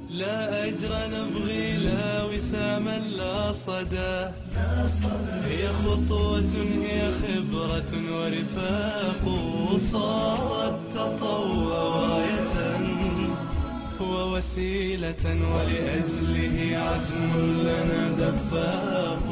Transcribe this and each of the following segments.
لا أجر نبغي لا وساما لا صدى هي خطوة هي خبرة ورفاق صارت تطوع غاية ووسيلة ولأجله عزم لنا دفاق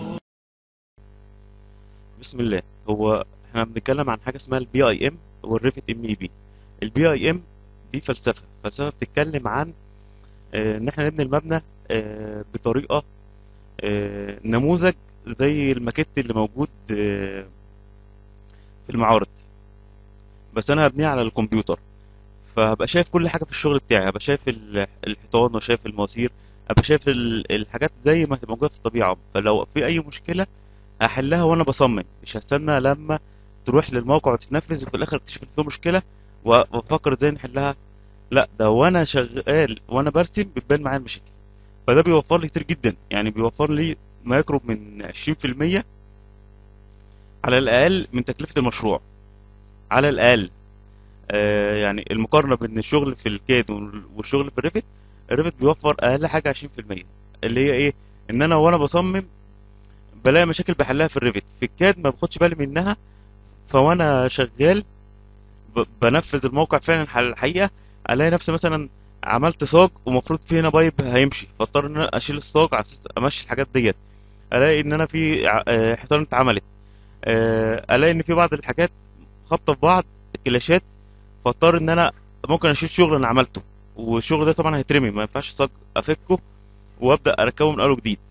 بسم الله هو احنا بنتكلم عن حاجه اسمها البي اي ام والريفت ام اي بي البي اي ام دي فلسفه فلسفه بتتكلم عن آه، ان احنا نبني المبنى آه، بطريقه آه، نموذج زي الماكيت اللي موجود آه، في المعارض بس انا هبنيه على الكمبيوتر فهبقى شايف كل حاجه في الشغل بتاعي هبقى شايف ال- الحيطان وشايف المواسير هبقى شايف ال- الحاجات زي ما هتبقى موجوده في الطبيعه فلو في اي مشكله هحلها وانا بصمم مش هستنى لما تروح للموقع وتتنفذ وفي الاخر اكتشف ان في مشكله و- وافكر ازاي نحلها لا ده وانا شغال وانا برسم بتبان معايا المشاكل فده بيوفر لي كتير جدا يعني بيوفر لي ما يقرب من 20% على الاقل من تكلفه المشروع على الاقل آه يعني المقارنه بين الشغل في الكاد وال- والشغل في الريفت الريفت بيوفر اقل حاجه 20% اللي هي ايه ان انا وانا بصمم بلاقي مشاكل بحلها في الريفت في الكاد ما باخدش بالي منها فوانا شغال ب- بنفذ الموقع فعلا على الحقيقه الاقي نفسي مثلا عملت صاج ومفروض في هنا بايب هيمشي فاضطر ان انا اشيل الصاج على اساس امشي الحاجات ديت الاقي ان انا في ع- آه، حيطان اتعملت آه، الاقي ان في بعض الحاجات خابطه في بعض كلاشات فاضطر ان انا ممكن اشيل شغل انا عملته والشغل ده طبعا هيترمي ما ينفعش الصاج افكه وابدا اركبه من اول وجديد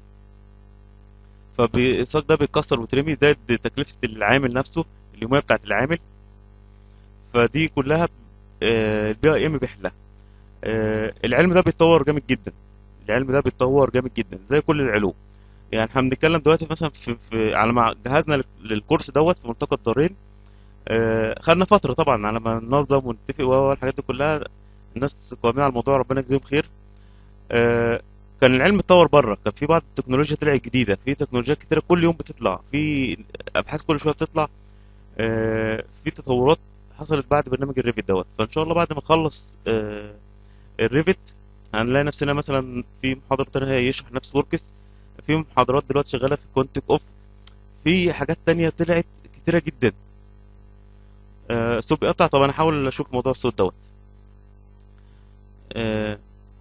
فالصاج ده بيتكسر ويترمي زائد تكلفه العامل نفسه اليوميه بتاعت العامل فدي كلها البي اي ام بيحلها آه، العلم ده بيتطور جامد جدا العلم ده بيتطور جامد جدا زي كل العلوم يعني احنا بنتكلم دلوقتي مثلا في, في على ما جهزنا لل- للكورس دوت في ملتقى الدارين آه، خدنا فتره طبعا على ما ننظم ونتفق والحاجات دي كلها الناس قائمين على الموضوع ربنا يجزيهم خير آه، كان العلم اتطور بره كان في بعض التكنولوجيا طلعت جديده في تكنولوجيات كتيره كل يوم بتطلع في ابحاث كل شويه بتطلع آه، في تطورات حصلت بعد برنامج الريفت دوت فان شاء الله بعد ما نخلص آه، الريفت هنلاقي نفسنا مثلا في محاضرة تانية يشرح نفس وركس في محاضرات دلوقتي شغالة في كونتك اوف في حاجات تانية طلعت كتيرة جدا آه، الصوت بيقطع طب انا احاول اشوف موضوع الصوت دوت آه،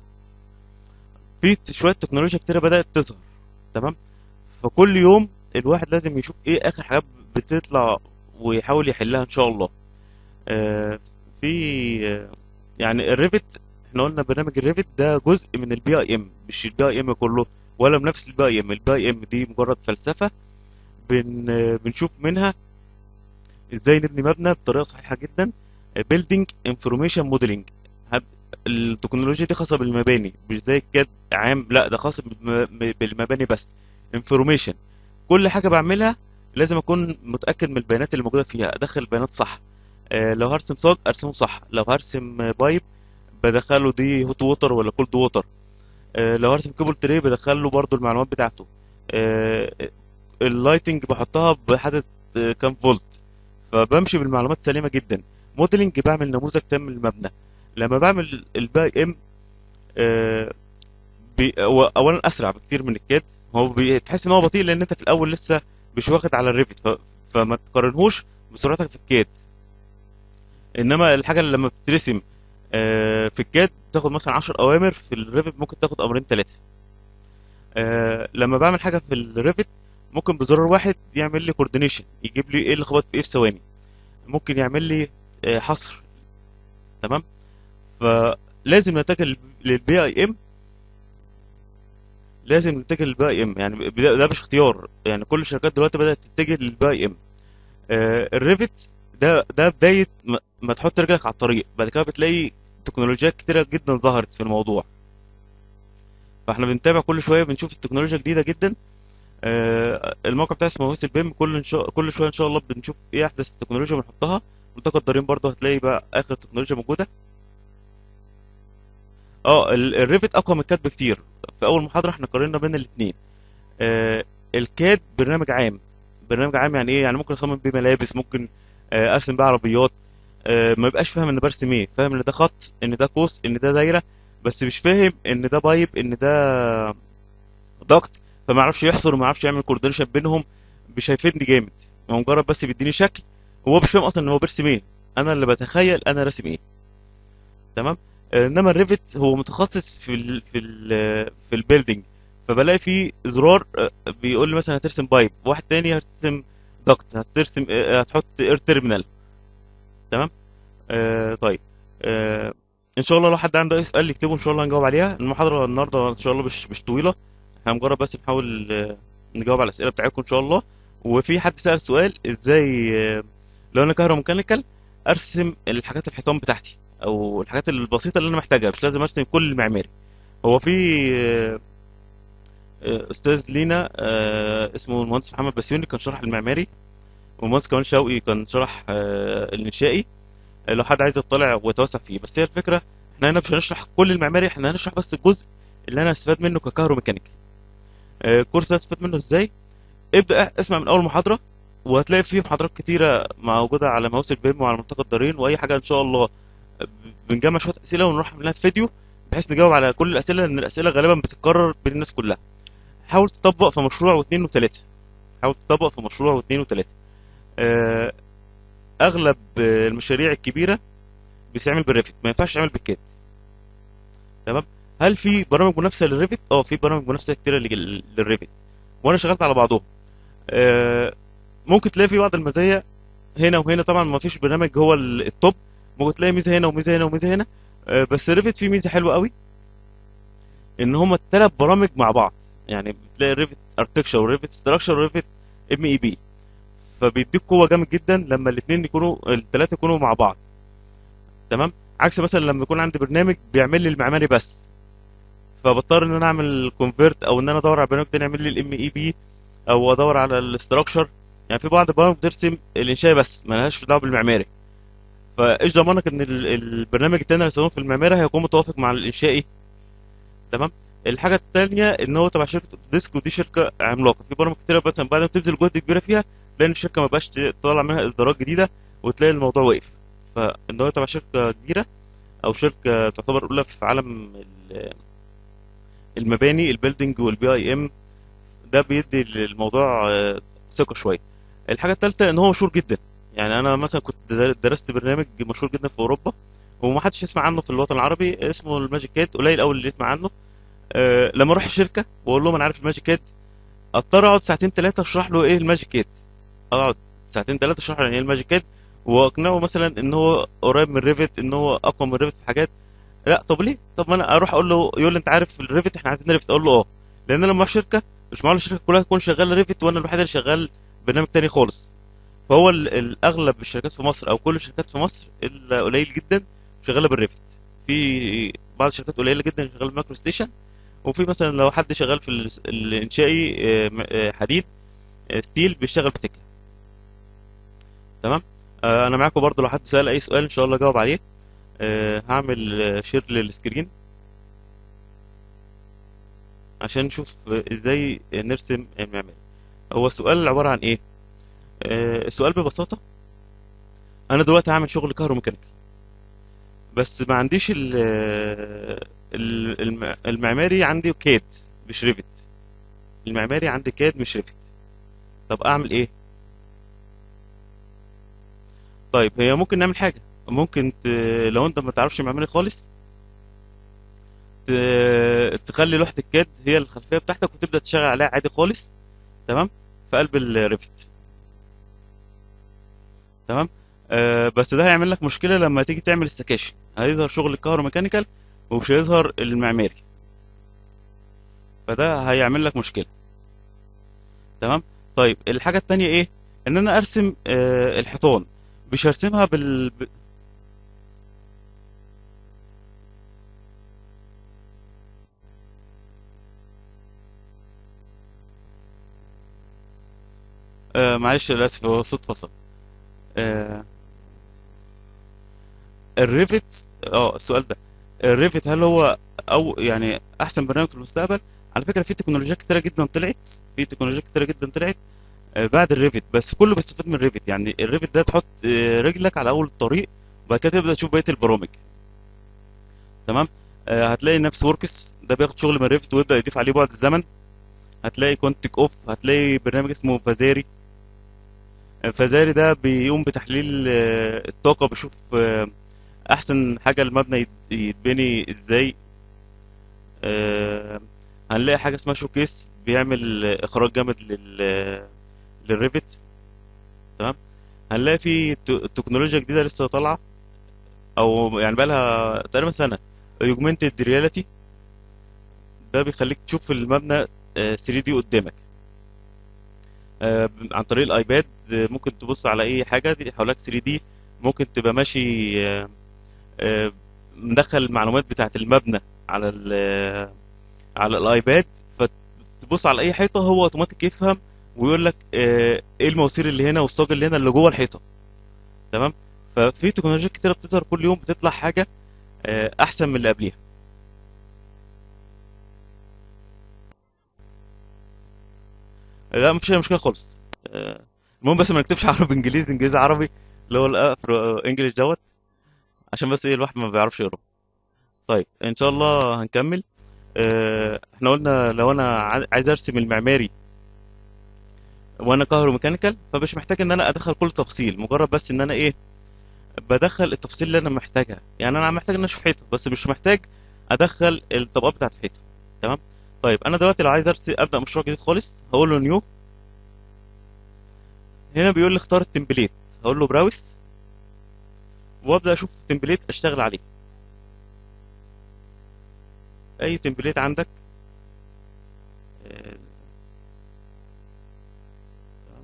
في ت- شوية تكنولوجيا كتيرة بدأت تظهر تمام فكل يوم الواحد لازم يشوف ايه اخر حاجات بتطلع ويحاول يحلها ان شاء الله آه، في آه، يعني الريفت احنا قلنا برنامج الريفت ده جزء من البي اي ام مش البي اي ام كله ولا بنفس البي اي ام البي اي ام دي مجرد فلسفة بن آه، بنشوف منها ازاي نبني مبنى بطريقة صحيحة جدا بيلدينج انفورميشن موديلنج التكنولوجيا دي خاصة بالمباني مش زي الكاد عام لا ده خاص بالم- بالمباني بس انفورميشن كل حاجة بعملها لازم اكون متأكد من البيانات اللي موجودة فيها ادخل البيانات صح آه، لو هرسم صاج ارسمه صح لو هرسم آه، بايب بدخله دي هوت ووتر ولا كولد ووتر آه، لو هرسم كيبل تري بدخله برضو المعلومات بتاعته آه، اللايتنج بحطها بحدد آه، كام فولت فبمشي بالمعلومات سليمة جدا موديلنج بعمل نموذج تام للمبنى لما بعمل الباي ام آه، بي هو اولا اسرع بكتير من الكاد هو بتحس ان هو بطيء لان انت في الاول لسه مش واخد على الريفت ف... فما تقارنهوش بسرعتك في الكاد انما الحاجه اللي لما بترسم آه، في الكاد تاخد مثلا 10 اوامر في الريفت ممكن تاخد امرين ثلاثه لما بعمل حاجه في الريفت ممكن بزرار واحد يعمل لي كوردينيشن يجيب لي ايه اللي خبط في ايه في ثواني ممكن يعمل لي آه، حصر تمام فلازم نتجه للبي اي ام لازم نتجه للبي اي ام يعني ده ده مش اختيار يعني كل الشركات دلوقتي بدات تتجه للبي اي ام آه، الريفت ده ده بدايه ما ما تحط رجلك على الطريق بعد كده بتلاقي تكنولوجيات كتيره جدا ظهرت في الموضوع فاحنا بنتابع كل شويه بنشوف التكنولوجيا جديده جدا آه، الموقع بتاعي اسمه هوست البيم كل إن شاء كل شويه ان شاء الله بنشوف ايه احدث التكنولوجيا بنحطها ملتقى الدارين برضه هتلاقي بقى اخر تكنولوجيا موجوده اه ال- الريفت اقوى من الكاد بكتير في اول محاضره احنا قارنا بين الاثنين آه الكاد برنامج عام برنامج عام يعني ايه يعني ممكن اصمم بيه ملابس ممكن آه ارسم بيه عربيات آه ما يبقاش فاهم ان برسم ايه فاهم ان ده خط ان ده قوس ان ده دايره بس مش فاهم ان ده بايب ان ده ضغط فما يعرفش يحصر وما يعرفش يعمل كوردينيشن بينهم مش هيفيدني جامد هو مجرد بس بيديني شكل هو مش فاهم اصلا ان هو بيرسم ايه انا اللي بتخيل انا راسم ايه تمام آه، انما الريفت هو متخصص في ال في ال في البيلدينج فبلاقي فيه زرار آه، بيقول لي مثلا هترسم بايب واحد تاني هترسم ضغط هترسم آه، هتحط اير تيرمينال تمام آه طيب آه ان شاء الله لو حد عنده اي سؤال يكتبه ان شاء الله هنجاوب عليها المحاضره النهارده ان شاء الله مش مش طويله احنا مجرد بس بنحاول آه، نجاوب على الاسئله بتاعتكم ان شاء الله وفي حد سأل سؤال ازاي آه، لو انا كهروميكانيكال ارسم الحاجات الحيطان بتاعتي او الحاجات البسيطه اللي انا محتاجها مش لازم ارسم كل المعماري هو في آه، آه، استاذ لينا آه، اسمه المهندس محمد بسيوني كان شرح المعماري والمهندس كمان شوقي كان شرح آه، الانشائي آه، لو حد عايز يطلع ويتوسع فيه بس هي الفكره احنا هنا مش هنشرح كل المعماري احنا هنشرح بس الجزء اللي انا هستفاد منه ككهروميكانيكال آه، الكورس ده هستفاد منه ازاي ابدا اسمع من اول محاضره وهتلاقي فيه محاضرات كتيره موجوده على ماوس البيم وعلى منطقه الدارين واي حاجه ان شاء الله بنجمع شويه اسئله ونروح منها في فيديو بحيث نجاوب على كل الاسئله لان الاسئله غالبا بتتكرر بين الناس كلها حاول تطبق في مشروع واثنين وثلاثه حاول تطبق في مشروع واثنين وثلاثه آه، اغلب آه، المشاريع الكبيره بتتعمل بالريفت ما ينفعش تعمل بالكاد تمام هل في برامج منافسه للريفت اه في برامج منافسه كتيره لل- للريفت وانا شغلت على بعضهم آه، ممكن تلاقي في بعض المزايا هنا وهنا طبعا ما فيش برنامج هو ال- التوب ممكن تلاقي ميزه هنا وميزه هنا وميزه هنا آه، بس ريفت فيه ميزه حلوه قوي ان هما الثلاث برامج مع بعض يعني بتلاقي ريفت اركتكشر وريفت ستراكشر وريفت ام اي بي فبيديك قوه جامد جدا لما الاثنين يكونوا الثلاثه يكونوا مع بعض تمام عكس مثلا لما يكون عندي برنامج بيعمل لي المعماري بس فبضطر ان انا اعمل كونفيرت او ان انا ادور على برنامج تاني يعمل لي الام اي بي او ادور على الاستراكشر يعني في بعض البرامج بترسم الانشاء بس مالهاش دعوه بالمعماري فايش ضمانك ان ال- البرنامج التاني اللي هيستخدمه في المعماري هيكون متوافق مع الانشائي تمام الحاجه التانيه ان هو تبع شركه اوتوديسك ودي شركه عملاقه في برامج كتيره مثلا بعد ما تبذل جهد كبيره فيها تلاقي ان الشركه ما بقاش تطلع منها اصدارات جديده وتلاقي الموضوع واقف فان هو تبع شركه كبيره او شركه تعتبر اولى في عالم ال- المباني البيلدينج والبي اي ام ده بيدي للموضوع آه، ثقه شويه الحاجه الثالثه ان هو مشهور جدا يعني انا مثلا كنت در- درست برنامج مشهور جدا في اوروبا وما حدش يسمع عنه في الوطن العربي اسمه الماجيك كاد قليل قوي اللي يسمع عنه أه لما اروح الشركه واقول لهم انا عارف الماجيك كاد اضطر اقعد ساعتين ثلاثه اشرح له ايه الماجيك كاد اقعد ساعتين ثلاثه اشرح له يعني ايه الماجيك كاد واقنعه مثلا ان هو قريب من ريفت ان هو اقوى من ريفت في حاجات لا طب ليه طب ما انا اروح اقول له يقول لي انت عارف الريفت احنا عايزين ريفت اقول له اه لان انا لما اروح شركه مش معقول الشركه كلها تكون شغاله ريفت وانا الوحيد اللي شغال برنامج تاني خالص فهو ال- الاغلب الشركات في مصر او كل الشركات في مصر الا قليل جدا شغاله بالريفت في بعض الشركات قليله جدا شغاله بالمايكرو ستيشن وفي مثلا لو حد شغال في ال- الانشائي آه، م- آه، حديد آه، ستيل بيشتغل بتكلا تمام آه، انا معاكم برضو لو حد سأل اي سؤال ان شاء الله جاوب عليه آه، هعمل آه، شير للسكرين عشان نشوف آه، ازاي نرسم المعماري هو السؤال عبارة عن ايه آه، السؤال ببساطة انا دلوقتي هعمل شغل كهروميكانيكال بس ما عنديش ال ال- الم- المعماري عندي كاد مش ريفت المعماري عندي كاد مش ريفت طب اعمل ايه طيب هي ممكن نعمل حاجة ممكن ت... لو انت ما تعرفش معماري خالص ت... تخلي لوحة الكاد هي الخلفية بتاعتك وتبدأ تشتغل عليها عادي خالص تمام في قلب الريفت تمام آه بس ده هيعمل لك مشكلة لما تيجي تعمل السكاشن هيظهر شغل الكهروميكانيكال ومش هيظهر المعماري فده هيعمل لك مشكلة تمام طيب الحاجة التانية ايه ان انا ارسم آه الحيطان مش هرسمها بال ب- آه معلش للاسف هو الصوت فصل آه الريفت اه السؤال ده الريفت هل هو او يعني احسن برنامج في المستقبل على فكره في تكنولوجيات كتيره جدا طلعت في تكنولوجيات كتيره جدا طلعت آه، بعد الريفت بس كله بيستفاد من الريفت يعني الريفت ده تحط آه، رجلك على اول الطريق وبعد كده تبدا تشوف بقيه البرامج تمام آه، هتلاقي نفس وركس ده بياخد شغل من ريفت ويبدا يضيف عليه بعد الزمن هتلاقي كونتك اوف هتلاقي برنامج اسمه فازاري فازاري ده بيقوم بتحليل آه، الطاقه بيشوف آه، احسن حاجه المبنى يت- يتبني ازاي آه، هنلاقي حاجه اسمها شوكيس بيعمل آه، اخراج جامد لل للريفت تمام هنلاقي في ت- تكنولوجيا جديده لسه طالعه او يعني بقى لها تقريبا سنه اوجمانتد رياليتي ده بيخليك تشوف المبنى آه، 3 دي قدامك آه، عن طريق الايباد آه، ممكن تبص على اي حاجه دي حواليك 3 دي ممكن تبقى ماشي آه، آه، مدخل المعلومات بتاعت المبنى على ال آه، على الايباد فتبص على اي حيطه هو اوتوماتيك يفهم ويقول لك آه، ايه المواسير اللي هنا والصاج اللي هنا اللي جوه الحيطه تمام ففي تكنولوجيات كتيره بتظهر كل يوم بتطلع حاجه آه، احسن من اللي قبليها لا مفيش اي مشكله خالص آه، المهم بس ما نكتبش عربي انجليزي انجليزي عربي اللي هو الافرو انجلش دوت عشان بس ايه الواحد ما بيعرفش يقرا طيب ان شاء الله هنكمل آه، احنا قلنا لو انا عاي- عايز ارسم المعماري وانا كهروميكانيكال فمش محتاج ان انا ادخل كل تفصيل مجرد بس ان انا ايه بدخل التفاصيل اللي انا محتاجها يعني انا محتاج ان انا اشوف حيطه بس مش محتاج ادخل الطبقات بتاعت الحيطه تمام طيب انا دلوقتي لو عايز ارسم ابدا مشروع جديد خالص هقول له نيو هنا بيقول لي اختار التمبليت هقول له براوس وابدا اشوف التمبليت اشتغل عليه اي تمبليت عندك آه، تمام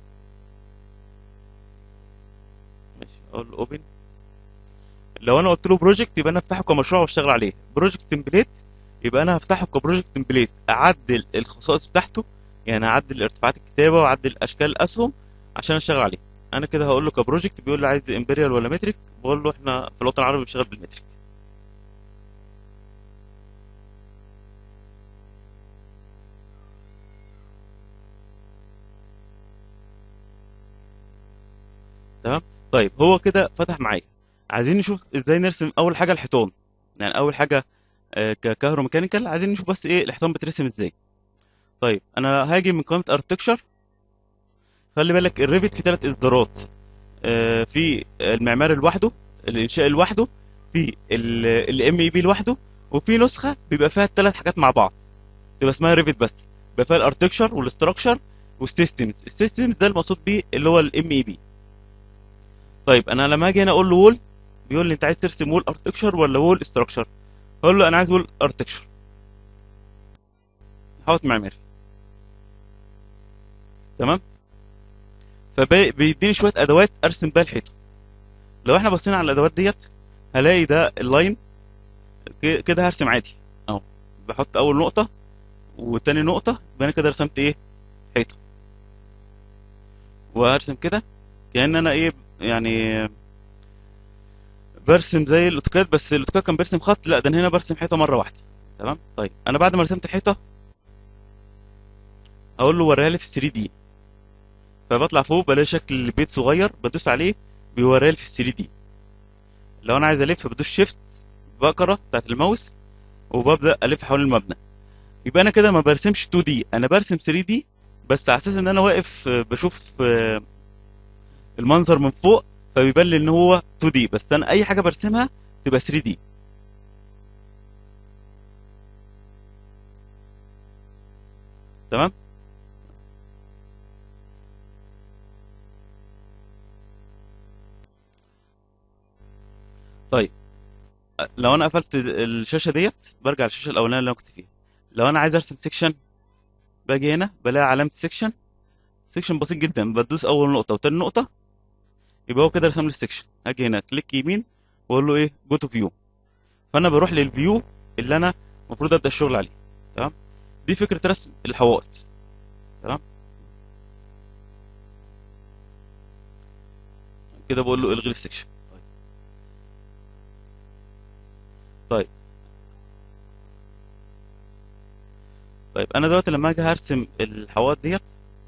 ماشي اقول له اوبن لو انا قلت له بروجكت يبقى انا افتحه كمشروع واشتغل عليه بروجكت تمبليت يبقى انا هفتحه كبروجكت تمبليت اعدل الخصائص بتاعته يعني اعدل ارتفاعات الكتابه واعدل اشكال الاسهم عشان اشتغل عليه انا كده هقول له كبروجكت بيقول لي عايز امبريال ولا متريك بقول له احنا في الوطن العربي بنشتغل بالمتريك تمام طيب هو كده فتح معايا عايزين نشوف ازاي نرسم اول حاجه الحيطان يعني اول حاجه آه، ككهروميكانيكال عايزين نشوف بس ايه الحيطان بترسم ازاي طيب انا هاجي من قائمه اركتكشر خلي بالك الريفت فيه ثلاث اصدارات آه، في المعماري لوحده الانشاء لوحده في الام اي بي لوحده وفي نسخه بيبقى فيها الثلاث حاجات مع بعض تبقى اسمها ريفت بس بيبقى فيها الاركتكشر والاستراكشر والسيستمز السيستمز ده المقصود بيه اللي هو الام اي بي طيب انا لما اجي هنا اقول له وول بيقول لي انت عايز ترسم وول اركتكشر ولا وول استراكشر اقول له انا عايز وول اركتكشر حوض معماري تمام فبيديني شويه ادوات ارسم بيها الحيطه لو احنا بصينا على الادوات ديت هلاقي ده اللاين ك- كده هرسم عادي اهو بحط اول نقطه وتاني نقطه يبقى انا كده رسمت ايه حيطه وهرسم كده كأن انا ايه يعني برسم زي الاوتوكاد بس الاوتوكاد كان بيرسم خط لا ده انا هنا برسم حيطه مره واحده تمام طيب انا بعد ما رسمت الحيطه اقول له وريها لي في 3 دي فبطلع فوق بلاقي شكل البيت صغير بدوس عليه بيوريها لي في 3 دي لو انا عايز الف بدوس شيفت بقره بتاعت الماوس وببدا الف حول المبنى يبقى انا كده ما برسمش 2 دي انا برسم 3 دي بس على اساس ان انا واقف آه، بشوف آه، المنظر من فوق فبيبان لي ان هو 2 دي بس انا اي حاجه برسمها تبقى 3 دي تمام طيب لو انا قفلت الشاشه ديت برجع للشاشه الاولانيه اللي انا كنت فيها لو انا عايز ارسم سيكشن باجي هنا بلاقي علامه سيكشن سيكشن بسيط جدا بدوس اول نقطه وتاني نقطه يبقى هو كده رسم لي السيكشن اجي هنا كليك يمين واقول له ايه جو تو فيو فانا بروح للفيو اللي انا المفروض ابدا الشغل عليه تمام دي فكره رسم الحوائط تمام كده بقول له الغي السيكشن طيب طيب طيب انا دلوقتي لما اجي هرسم الحوائط ديت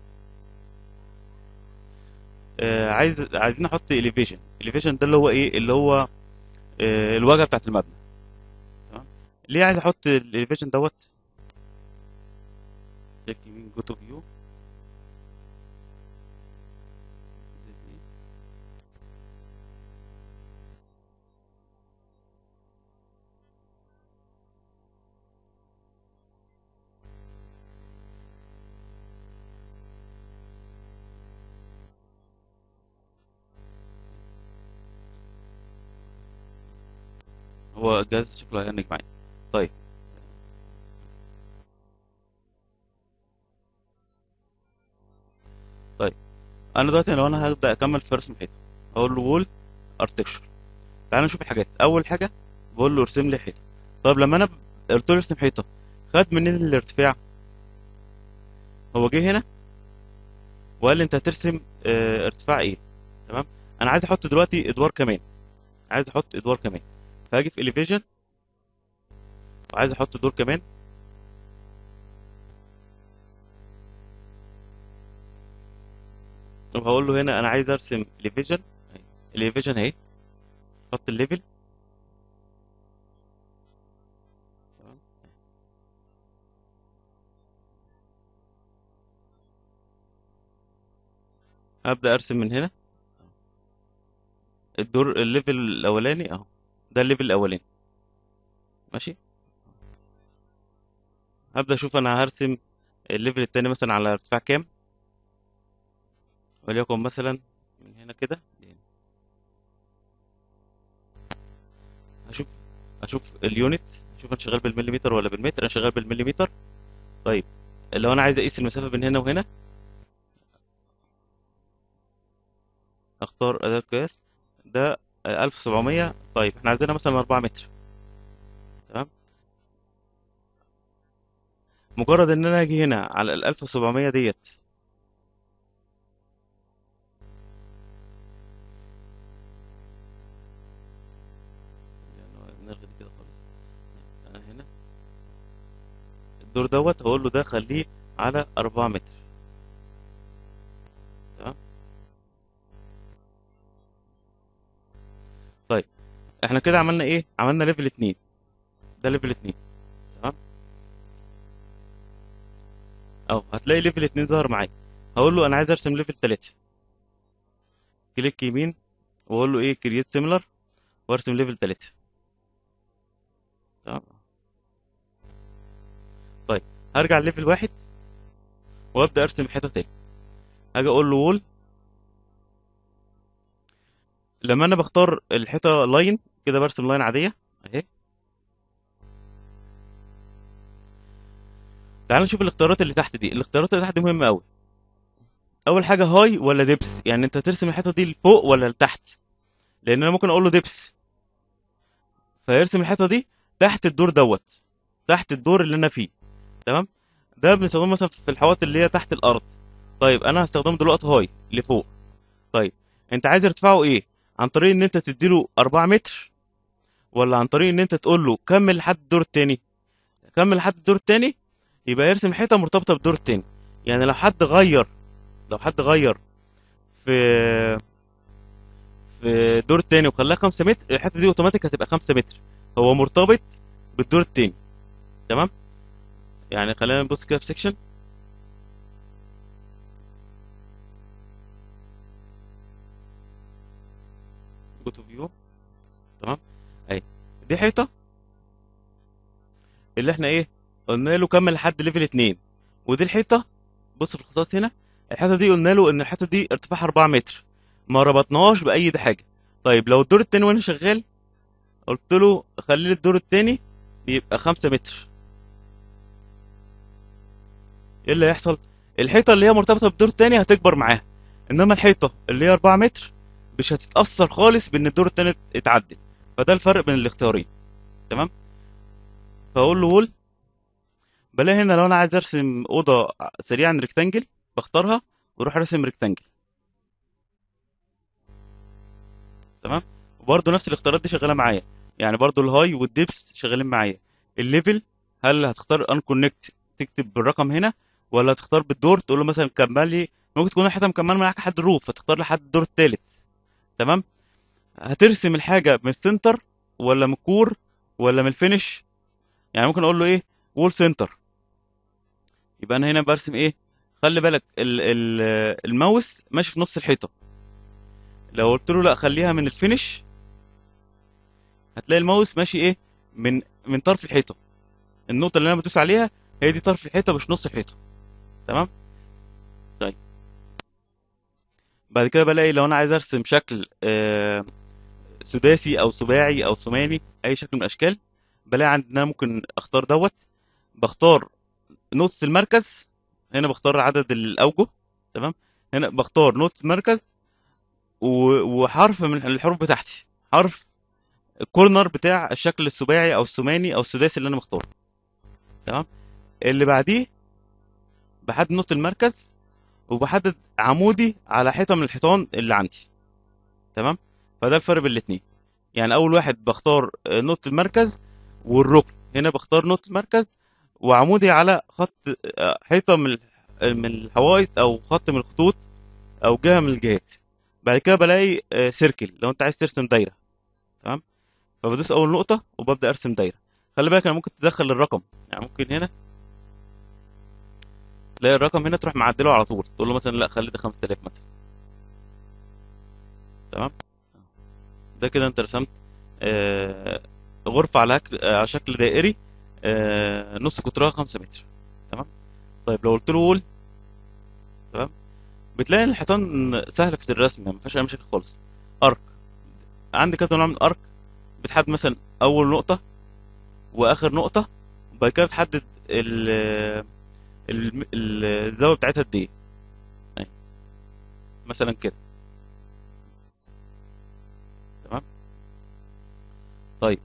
آه عايز عايزين نحط اليفيشن اليفيشن ده اللي هو ايه اللي هو آه الواجهه بتاعت المبنى تمام ليه عايز احط الاليفيشن دوت كليك يمين جو تو فيو هو الجهاز شكله هيهنج معايا طيب طيب انا دلوقتي لو انا هبدا اكمل في رسم حيطه اقول له وول ارتكشر تعال نشوف الحاجات اول حاجه بقول له ارسم لي حيطه طيب لما انا قلت له ارسم حيطه خد منين الارتفاع هو جه هنا وقال لي انت هترسم اه ارتفاع ايه تمام انا عايز احط دلوقتي ادوار كمان عايز احط ادوار كمان فهاجي في elevation وعايز احط دور كمان طب هقول له هنا انا عايز ارسم elevation elevation اهي احط الليفل تمام هبدأ ارسم من هنا الدور الليفل الاولاني اهو ده الليفل الاولاني ماشي هبدأ اشوف انا هرسم الليفل التاني مثلا على ارتفاع كام وليكن مثلا من هنا كده لهنا. هشوف اشوف اليونت اشوف انا شغال بالمليمتر ولا بالمتر انا شغال بالمليمتر طيب لو انا عايز اقيس المسافة بين هنا وهنا اختار اداة قياس ده 1700 طيب احنا عايزينها مثلا 4 متر تمام مجرد ان انا اجي هنا على ال 1700 ديت يعني نلغي دي كده خالص انا هنا الدور دوت هقول له ده خليه على 4 متر تمام طيب احنا كده عملنا ايه عملنا ليفل 2 ده ليفل 2 تمام اهو هتلاقي ليفل 2 ظهر معايا هقول له انا عايز ارسم ليفل 3 كليك يمين واقول له ايه كرييت سيميلر وارسم ليفل 3 تمام طيب هرجع ليفل واحد وابدا ارسم حته تاني هاجي اقول له وول لما انا بختار الحيطه لاين كده برسم لاين عاديه اهي تعال نشوف الاختيارات اللي تحت دي الاختيارات اللي تحت دي مهمه قوي اول حاجه هاي ولا ديبس يعني انت ترسم الحيطه دي لفوق ولا لتحت لان انا ممكن اقول له ديبس فيرسم الحيطه دي تحت الدور دوت تحت الدور اللي انا فيه تمام ده بنستخدمه مثلا في الحوائط اللي هي تحت الارض طيب انا هستخدمه دلوقتي هاي لفوق طيب انت عايز ارتفاعه ايه عن طريق ان انت تديله 4 متر ولا عن طريق ان انت تقول له كمل لحد الدور التاني كمل لحد الدور التاني يبقى يرسم حيطه مرتبطه بالدور التاني يعني لو حد غير لو حد غير في في الدور التاني وخلاها 5 متر الحته دي اوتوماتيك هتبقى 5 متر هو مرتبط بالدور التاني تمام يعني خلينا نبص كده في سيكشن جو تو فيو تمام اهي دي حيطه اللي احنا ايه قلنا له كمل لحد ليفل 2 ودي الحيطه بص في الخطوات هنا الحيطه دي قلنا له ان الحيطه دي ارتفاعها 4 متر ما ربطناهاش باي دي حاجه طيب لو الدور التاني وانا شغال قلت له خلي لي الدور التاني يبقى 5 متر ايه اللي هيحصل الحيطه اللي هي مرتبطه بالدور التاني هتكبر معاها انما الحيطه اللي هي 4 متر مش هتتاثر خالص بان الدور التاني اتعدل فده الفرق بين الاختيارين تمام فاقول له وول بلاقي هنا لو انا عايز ارسم اوضه سريعا ريكتانجل بختارها واروح ارسم ريكتانجل تمام وبرده نفس الاختيارات دي شغاله معايا يعني برضو الهاي والديبس شغالين معايا الليفل هل هتختار ان كونكت تكتب بالرقم هنا ولا هتختار بالدور تقول له مثلا كمل لي ممكن تكون الحيطه مكمله معاك لحد الروف فتختار لحد الدور الثالث تمام هترسم الحاجه من السنتر ولا من الكور ولا من الفينش يعني ممكن اقول له ايه وول سنتر يبقى انا هنا برسم ايه خلي بالك ال ال الماوس ماشي في نص الحيطه لو قلت له لا خليها من الفينش هتلاقي الماوس ماشي ايه من من طرف الحيطه النقطه اللي انا بدوس عليها هي دي طرف الحيطه مش نص الحيطه تمام طيب بعد كده بلاقي لو انا عايز ارسم شكل آه سداسي او سباعي او ثماني اي شكل من الاشكال بلاقي عندي ان انا ممكن اختار دوت بختار نقطه المركز هنا بختار عدد الاوجه تمام هنا بختار نقطه المركز و- وحرف من الحروف بتاعتي حرف الكورنر بتاع الشكل السباعي او الثماني او السداسي اللي انا مختاره تمام اللي بعديه بحدد نقطه المركز وبحدد عمودي على حيطه من الحيطان اللي عندي تمام فده الفرق بين الاتنين يعني اول واحد بختار آه، نقطه المركز والركن هنا بختار نقطه المركز وعمودي على خط آه، حيطه من ال- من الحوائط او خط من الخطوط او جهه من الجهات بعد كده بلاقي آه، سيركل لو انت عايز ترسم دايره تمام فبدوس اول نقطه وببدا ارسم دايره خلي بالك انا ممكن تدخل الرقم يعني ممكن هنا تلاقي الرقم هنا تروح معدله على طول تقول له مثلا لا خلي ده 5000 مثلا تمام ده كده انت رسمت آه، غرفه على هك- على شكل دائري آه، نص قطرها 5 متر تمام طيب لو قلت له وول تمام بتلاقي الحيطان سهله في الرسم يعني ما فيهاش اي مشاكل خالص ارك عندي كذا نوع من الارك بتحدد مثلا اول نقطه واخر نقطه وبعد كده بتحدد ال ال- ال- الزاويه بتاعتها قد ايه أهي. مثلا كده تمام طيب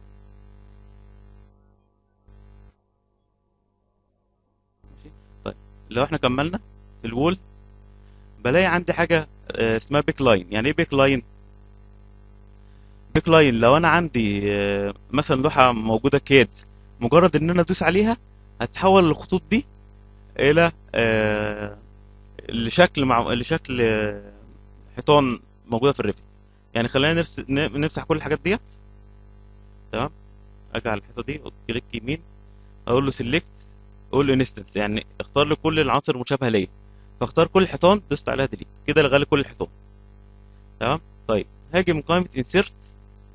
ماشي طيب لو احنا كملنا في الوول بلاقي عندي حاجه آه، اسمها بيك لاين يعني ايه بيك لاين بيك لاين لو انا عندي آه، مثلا لوحه موجوده كاد مجرد ان انا ادوس عليها هتتحول الخطوط دي الى آه، لشكل مع لشكل آه، حيطان موجوده في الريفت يعني خلينا نرس... ن- نمسح كل الحاجات ديت تمام اجي على الحيطه دي كليك يمين اقول له سيلكت اقول له انستنس يعني اختار لي كل العناصر المشابهه ليا فاختار كل الحيطان دوست عليها ديليت كده لغى لي كل الحيطان تمام طيب هاجي من قائمه انسيرت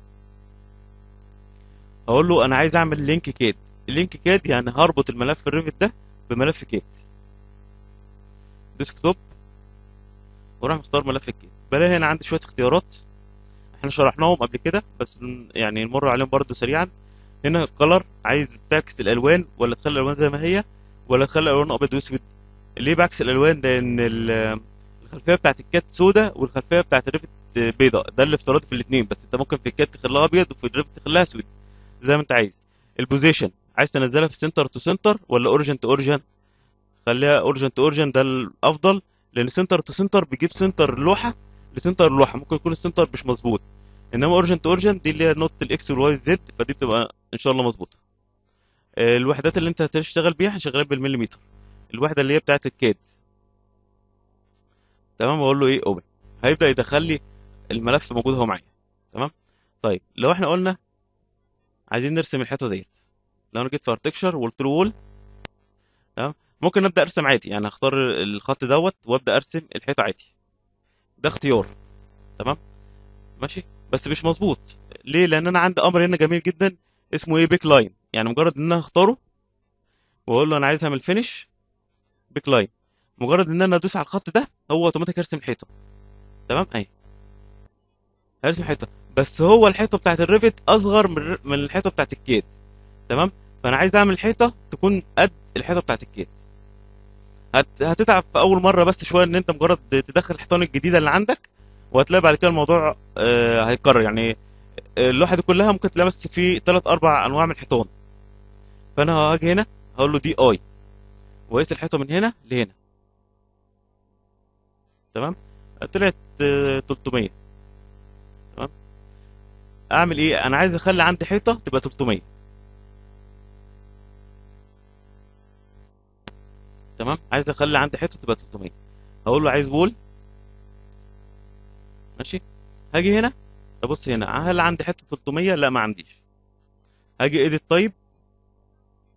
اقول له انا عايز اعمل لينك كاد اللينك كاد يعني هربط الملف الريفت ده بملف كاد ديسكتوب واروح مختار ملف الكاد بلاقي هنا عندي شويه اختيارات احنا شرحناهم قبل كده بس ن- يعني نمر عليهم برضه سريعا هنا الكلر عايز تعكس الالوان ولا تخلي الالوان زي ما هي ولا تخلي الالوان ابيض واسود ليه بعكس الالوان لان ال- الخلفيه بتاعت الكات سوداء والخلفيه بتاعت الريفت بيضاء ده الافتراضي في الاثنين بس انت ممكن في الكات تخليها ابيض وفي الريفت تخليها اسود زي ما انت عايز البوزيشن عايز تنزلها في سنتر تو سنتر ولا اوريجن تو اوريجن خليها اوريجن تو اوريجن ده الافضل لان سنتر تو سنتر بيجيب سنتر اللوحه لسنتر اللوحه ممكن يكون السنتر مش مظبوط انما اوريجن تو اوريجن دي اللي هي نقطه الاكس والواي والزد فدي بتبقى ان شاء الله مظبوطه آه، الوحدات اللي انت هتشتغل بيها احنا شغالين بالمليمتر الوحده اللي هي بتاعت الكاد تمام اقول له ايه اوبن هيبدا يدخل لي الملف موجود اهو معايا تمام طيب لو احنا قلنا عايزين نرسم الحيطه ديت لو انا جيت في ارتكشر وقلت له وول تمام ممكن ابدا ارسم عادي يعني هختار الخط دوت وابدا ارسم الحيطه عادي ده اختيار تمام ماشي بس مش مظبوط ليه لان انا عندي امر هنا جميل جدا اسمه ايه بيك لاين يعني مجرد ان انا هختاره واقول له انا عايز اعمل فينش بيك لاين مجرد ان انا ادوس على الخط ده هو اوتوماتيك يرسم الحيطه تمام اهي هيرسم حيطه بس هو الحيطه بتاعت الريفت اصغر من الر- من الحيطه بتاعت الكيد تمام فانا عايز اعمل حيطه تكون قد الحيطه بتاعت الكيد هت... هتتعب في اول مره بس شويه ان انت مجرد تدخل الحيطان الجديده اللي عندك وهتلاقي بعد كده الموضوع آه هيتكرر يعني اللوحه دي كلها ممكن تلاقي بس في ثلاث اربع انواع من الحيطان فانا هاجي هنا هقول له دي اي واقيس الحيطه من هنا لهنا تمام طلعت آه، 300 تمام اعمل ايه انا عايز اخلي عندي حيطه تبقى 300 تمام عايز اخلي عندي حيطه تبقى 300 هقول له عايز وول ماشي هاجي هنا ابص هنا هل عندي حته 300 لا ما عنديش هاجي ايديت طيب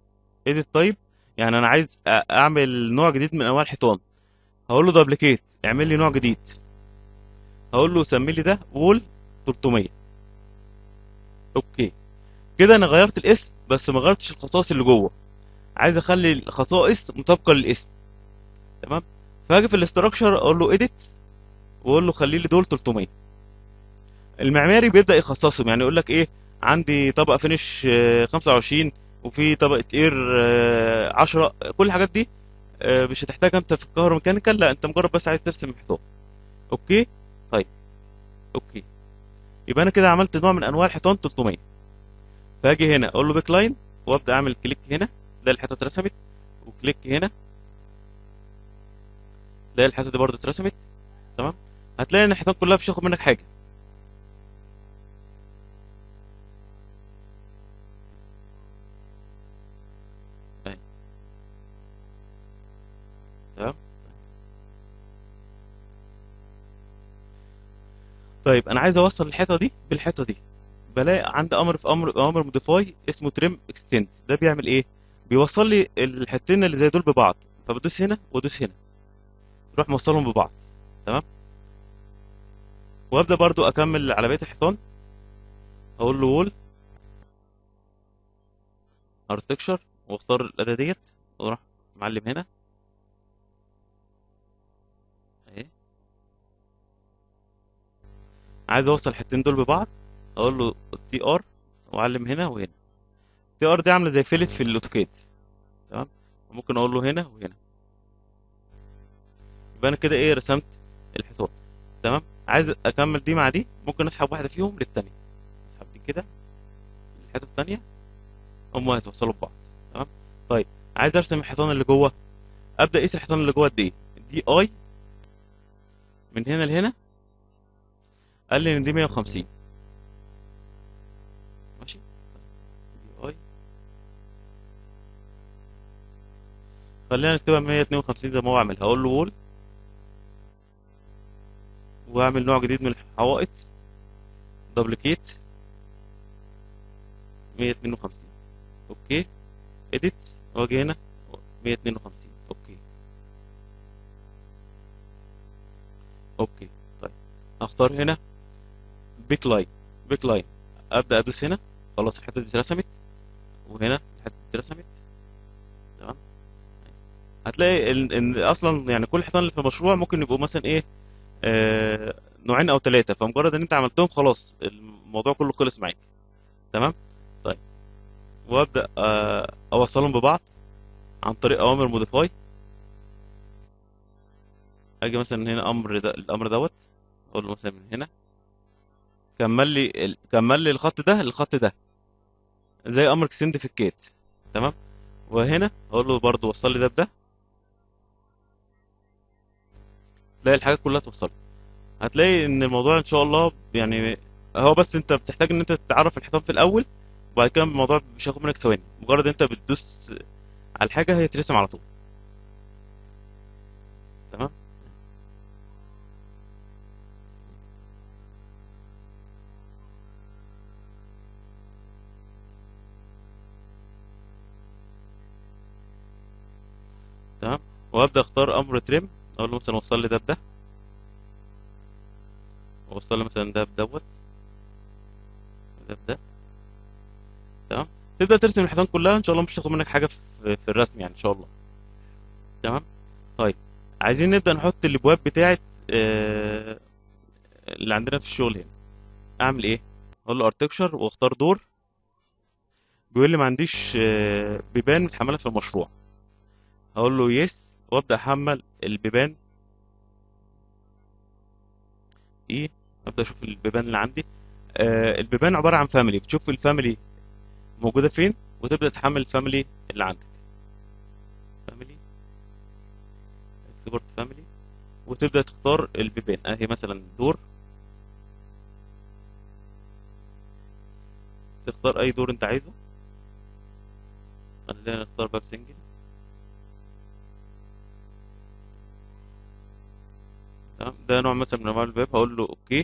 edit type يعني انا عايز أ- اعمل نوع جديد من انواع الحيطان هقول له دبليكيت اعمل لي نوع جديد هقول له سمي لي ده وول 300 اوكي كده انا غيرت الاسم بس ما غيرتش الخصائص اللي جوه عايز اخلي الخصائص مطابقه للاسم تمام فهاجي في الاستراكشر اقول له اديت واقول له خلي لي دول 300 المعماري بيبدا يخصصهم يعني يقول لك ايه عندي طبقه فينش آه، 25 وفي طبقه اير آه، 10 كل الحاجات دي آه، مش هتحتاجها انت في الكهروميكانيكال لا انت مجرد بس عايز ترسم حيطان اوكي طيب اوكي يبقى انا كده عملت نوع من انواع الحيطان 300 فاجي هنا اقول له بيك لاين وابدا اعمل كليك هنا تلاقي الحيطه اترسمت وكليك هنا تلاقي الحيطه دي برضه اترسمت تمام هتلاقي ان الحيطان كلها مش هياخد منك حاجه اهي تمام طيب انا عايز اوصل الحيطه دي بالحيطه دي بلاقي عندي امر في امر امر موديفاي اسمه تريم اكستند ده بيعمل ايه بيوصل لي الحتتين اللي زي دول ببعض فبدوس هنا وادوس هنا روح موصلهم ببعض تمام وابدا برضو اكمل على بقيه الحيطان اقول له وول ارتكشر واختار الاداه ديت واروح معلم هنا اهي عايز اوصل الحتتين دول ببعض اقول له تي ار واعلم هنا وهنا تي ار دي عامله زي فيلت في الاوتوكاد تمام ممكن اقول له هنا وهنا يبقى انا كده ايه رسمت الحيطان تمام عايز اكمل دي مع دي ممكن اسحب واحده فيهم للتانيه اسحب دي كده الحته التانيه هم هيتوصلوا ببعض تمام طيب عايز ارسم الحيطان اللي جوه ابدا اقيس الحيطان اللي جوه قد ايه دي اي من هنا لهنا قال لي ان دي 150 ماشي دي اي خلينا نكتبها 152 زي ما هو عامل هقول له وول واعمل نوع جديد من الحوائط دبليكيت 152 اوكي اديت واجي هنا 152 اوكي اوكي طيب اختار هنا بيك لاين بيك لاين ابدا ادوس هنا خلاص الحته دي اترسمت وهنا الحته دي اترسمت تمام هتلاقي ان إن اصلا يعني كل الحيطان اللي في المشروع ممكن يبقوا مثلا ايه آه نوعين او ثلاثه فمجرد ان انت عملتهم خلاص الموضوع كله خلص معاك تمام طيب وابدا آه اوصلهم ببعض عن طريق اوامر موديفاي اجي مثلا هنا امر ده الامر دوت اقول له مثلا من هنا كمل لي ال- كمل لي الخط ده الخط ده زي امر اكستند في الكيت تمام وهنا اقول له برضو وصل لي ده بده تلاقي الحاجات كلها توصلت هتلاقي ان الموضوع ان شاء الله يعني هو بس انت بتحتاج ان انت تعرف الحيطان في الاول وبعد كده الموضوع مش هياخد منك ثواني مجرد انت بتدوس على الحاجه هي ترسم على طول تمام تمام وابدا اختار امر تريم اقول له مثلا وصل لي ده بده ووصل لي مثلا ده بدوت ده بده تمام تبدا ترسم الحيطان كلها ان شاء الله مش تاخد منك حاجه في, في الرسم يعني ان شاء الله تمام طيب عايزين نبدا نحط الابواب بتاعه آه اللي عندنا في الشغل هنا اعمل ايه اقول له ارتكشر واختار دور بيقول لي ما عنديش آه بيبان متحمله في المشروع هقول له يس وابدا احمل البيبان ايه ابدا اشوف البيبان اللي عندي آه البيبان عباره عن فاميلي بتشوف الفاميلي موجوده فين وتبدا تحمل الفاميلي اللي عندك فاميلي اكسبورت فاميلي وتبدا تختار البيبان اهي مثلا دور تختار اي دور انت عايزه خلينا نختار باب سنجل تمام ده نوع مثلا من انواع الباب هقول له اوكي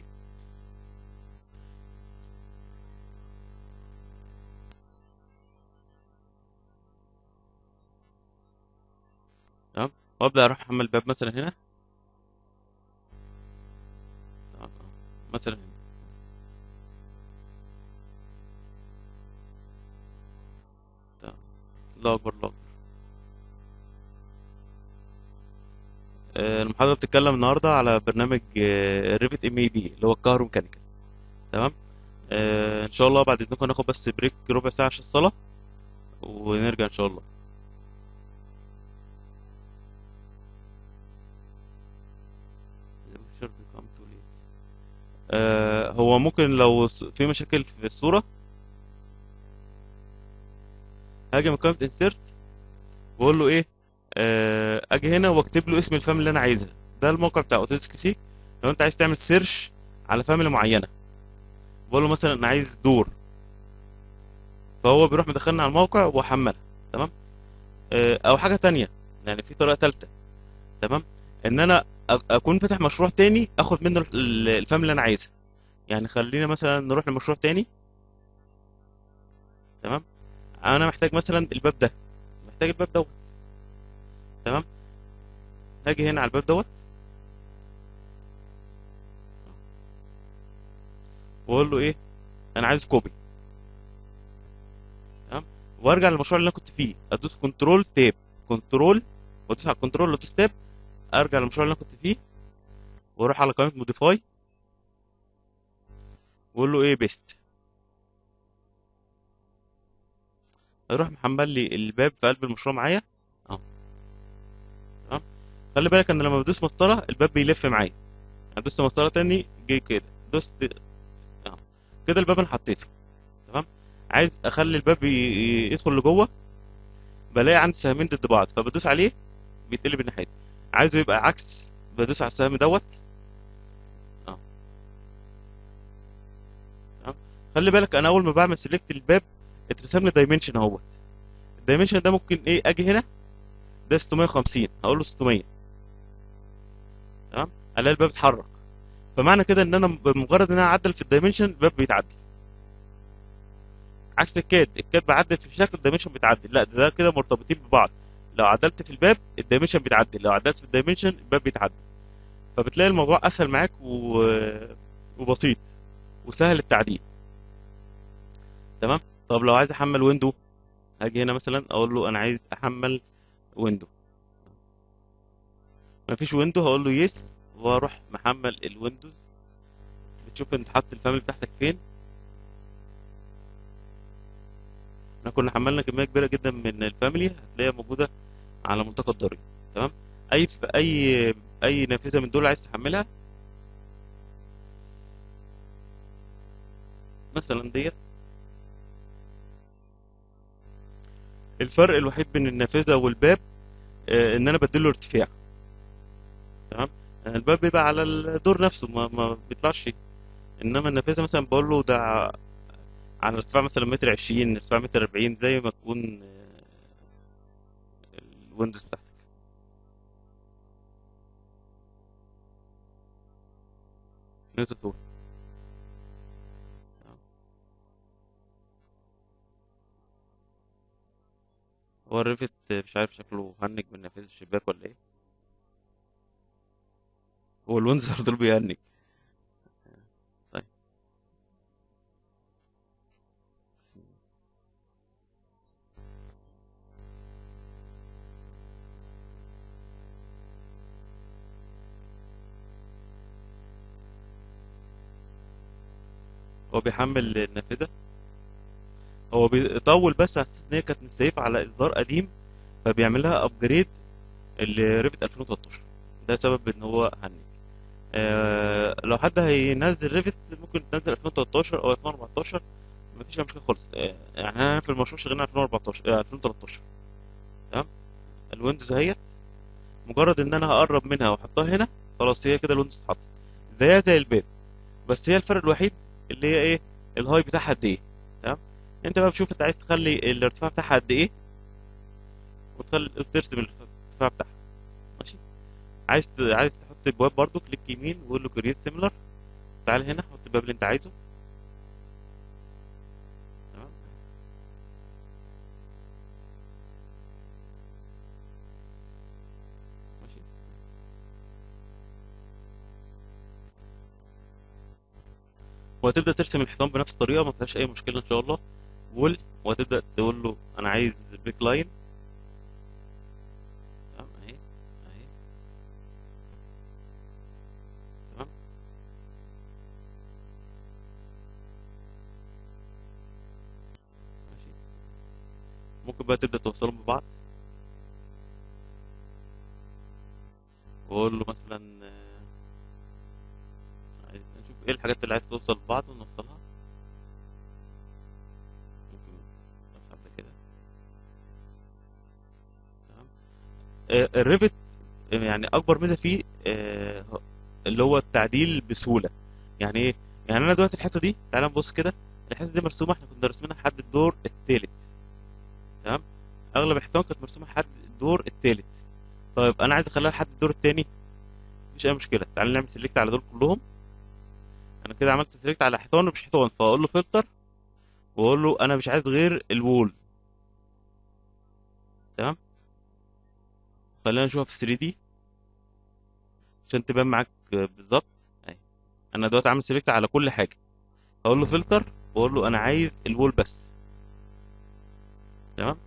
تمام وابدا اروح احمل باب مثلا هنا تمام مثلا هنا تمام الله اكبر الله اكبر آه، المحاضره بتتكلم النهارده على برنامج ريفت ام اي بي اللي هو الكهرو ميكانيكال تمام آه، ان شاء الله بعد اذنكم ناخد بس بريك ربع ساعه عشان الصلاه ونرجع ان شاء الله The picture become too late. آه، هو ممكن لو س- في مشاكل في الصوره هاجي من قائمه انسيرت واقول له ايه آه، اجي هنا واكتب له اسم الفاميلي اللي انا عايزها ده الموقع بتاع اوتوديسك سي لو انت عايز تعمل سيرش على فاميلي معينه بقول له مثلا انا عايز دور فهو بيروح مدخلنا على الموقع واحملها تمام آه، او حاجه تانية يعني في طريقه ثالثه تمام ان انا أ- اكون فاتح مشروع تاني اخد منه ال- الفاميلي اللي انا عايزها يعني خلينا مثلا نروح لمشروع تاني تمام انا محتاج مثلا الباب ده محتاج الباب دوت تمام هاجي هنا على الباب دوت واقول له ايه انا عايز كوبي تمام وارجع للمشروع اللي انا كنت فيه ادوس كنترول تاب كنترول وادوس على الكنترول وادوس تاب ارجع للمشروع اللي انا كنت فيه واروح على قائمه موديفاي واقول له ايه بيست هيروح محمل لي الباب في قلب المشروع معايا اه تمام خلي بالك ان لما بدوس مسطره الباب بيلف معايا انا دوست مسطره تاني جه كده دوست اه كده الباب انا حطيته تمام عايز اخلي الباب ي- ي- يدخل لجوه بلاقي عندي سهمين ضد بعض فبدوس عليه بيتقلب الناحيه دي عايزه يبقى عكس بدوس على السهم دوت اه تمام خلي بالك انا اول ما بعمل سيلكت الباب اترسم لي دايمنشن اهوت الدايمنشن ده ممكن ايه اجي هنا ده 650 هقول له 600 تمام الاقي الباب اتحرك فمعنى كده ان انا بمجرد ان انا اعدل في الدايمنشن الباب بيتعدل عكس الكاد الكاد بعدل في الشكل الدايمنشن بيتعدل لا ده, ده كده مرتبطين ببعض لو عدلت في الباب الدايمنشن بيتعدل لو عدلت في الدايمنشن الباب بيتعدل فبتلاقي الموضوع اسهل معاك و... وبسيط وسهل التعديل تمام طب لو عايز احمل ويندو هاجي هنا مثلا اقول له انا عايز احمل ويندو مفيش ويندو هقول له يس واروح محمل الويندوز بتشوف انت حاطط الفاميلي بتاعتك فين احنا كنا حملنا كميه كبيره جدا من الفاميلي هتلاقيها موجوده على ملتقى الضريب تمام اي اي اي نافذه من دول عايز تحملها مثلا ديت الفرق الوحيد بين النافذه والباب آه، ان انا بديله ارتفاع تمام آه، الباب بيبقى على الدور نفسه ما, ما بيطلعش انما النافذه مثلا بقول له ده ع- على ارتفاع مثلا متر عشرين ارتفاع متر اربعين زي ما تكون آه، الويندوز بتاعتك نزل فوق تمام. هو الريفت مش عارف شكله هنج من نافذة الشباك ولا ايه هو الويندوز على طول بيهنج طيب بسم الله. هو بيحمل النافذة هو بيطول بس على اساس ان هي كانت مستهيفة على اصدار قديم فبيعمل لها ابجريد لريفت 2013 ده سبب ان هو هنج آه لو حد هينزل ريفت ممكن تنزل 2013 او 2014 مفيش اي مشكله خالص آه يعني انا في المشروع شغالين 2014 آه 2013 تمام الويندوز اهيت مجرد ان انا هقرب منها واحطها هنا خلاص هي كده الويندوز اتحطت زيها زي الباب بس هي الفرق الوحيد اللي هي ايه الهاي بتاعها قد ايه تمام انت بقى بتشوف انت عايز تخلي الارتفاع بتاعها قد ايه وتخلي وترسم الارتفاع بتاعها ماشي عايز ت... عايز تحط ابواب برضو كليك يمين وقول له كريت سيميلر تعال هنا حط الباب اللي انت عايزه تمام وهتبدا ترسم الحيطان بنفس الطريقه ما فيهاش اي مشكله ان شاء الله وول وهتبدا تقول له انا عايز بيك لاين تمام اهي اهي تمام ماشي ممكن بقى تبدا توصلهم ببعض واقول له مثلا آه، عايز- نشوف ايه الحاجات اللي عايز توصل ببعض ونوصلها ممكن اسحب ده كده تمام آه، الريفت يعني اكبر ميزه فيه آه، اللي هو التعديل بسهوله يعني ايه يعني انا دلوقتي الحته دي تعالى نبص كده الحته دي مرسومه احنا كنا راسمينها لحد الدور الثالث تمام اغلب الحيطان كانت مرسومه لحد الدور الثالث طيب انا عايز اخليها لحد الدور الثاني مفيش اي مشكله تعالى نعمل سيلكت على دول كلهم انا كده عملت سيلكت على حيطان ومش حيطان فاقول له فلتر واقول له انا مش عايز غير الوول تمام خلينا نشوفها في 3 دي عشان تبان معاك بالظبط اهي انا دلوقتي عامل سيلكت على كل حاجه هقول له فلتر واقول له انا عايز الوول بس تمام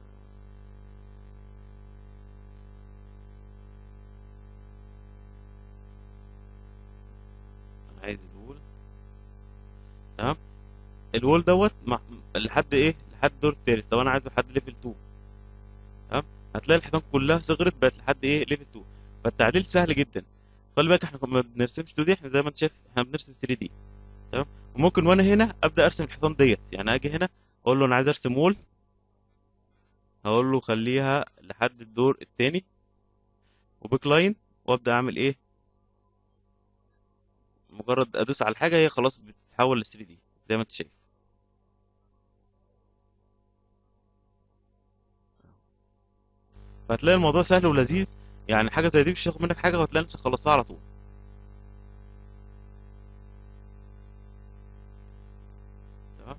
انا عايز الوول تمام الوول دوت مع... لحد ايه لحد الدور التالت طب انا عايزه لحد ليفل 2 تمام هتلاقي الحيطان كلها صغرت بقت لحد ايه ليفل 2 فالتعديل سهل جدا خلي بالك احنا ما بنرسمش 2 دي احنا زي ما انت شايف احنا بنرسم 3 دي تمام وممكن وانا هنا ابدا ارسم الحيطان ديت يعني اجي هنا اقول له انا عايز ارسم وول هقول له خليها لحد الدور التاني وبيك لاين وابدا اعمل ايه مجرد ادوس على الحاجه هي خلاص بتتحول ل 3 دي زي ما انت شايف فهتلاقي الموضوع سهل ولذيذ يعني حاجه زي دي مش هتاخد منك حاجه وهتلاقي نفسك خلصتها على طول تمام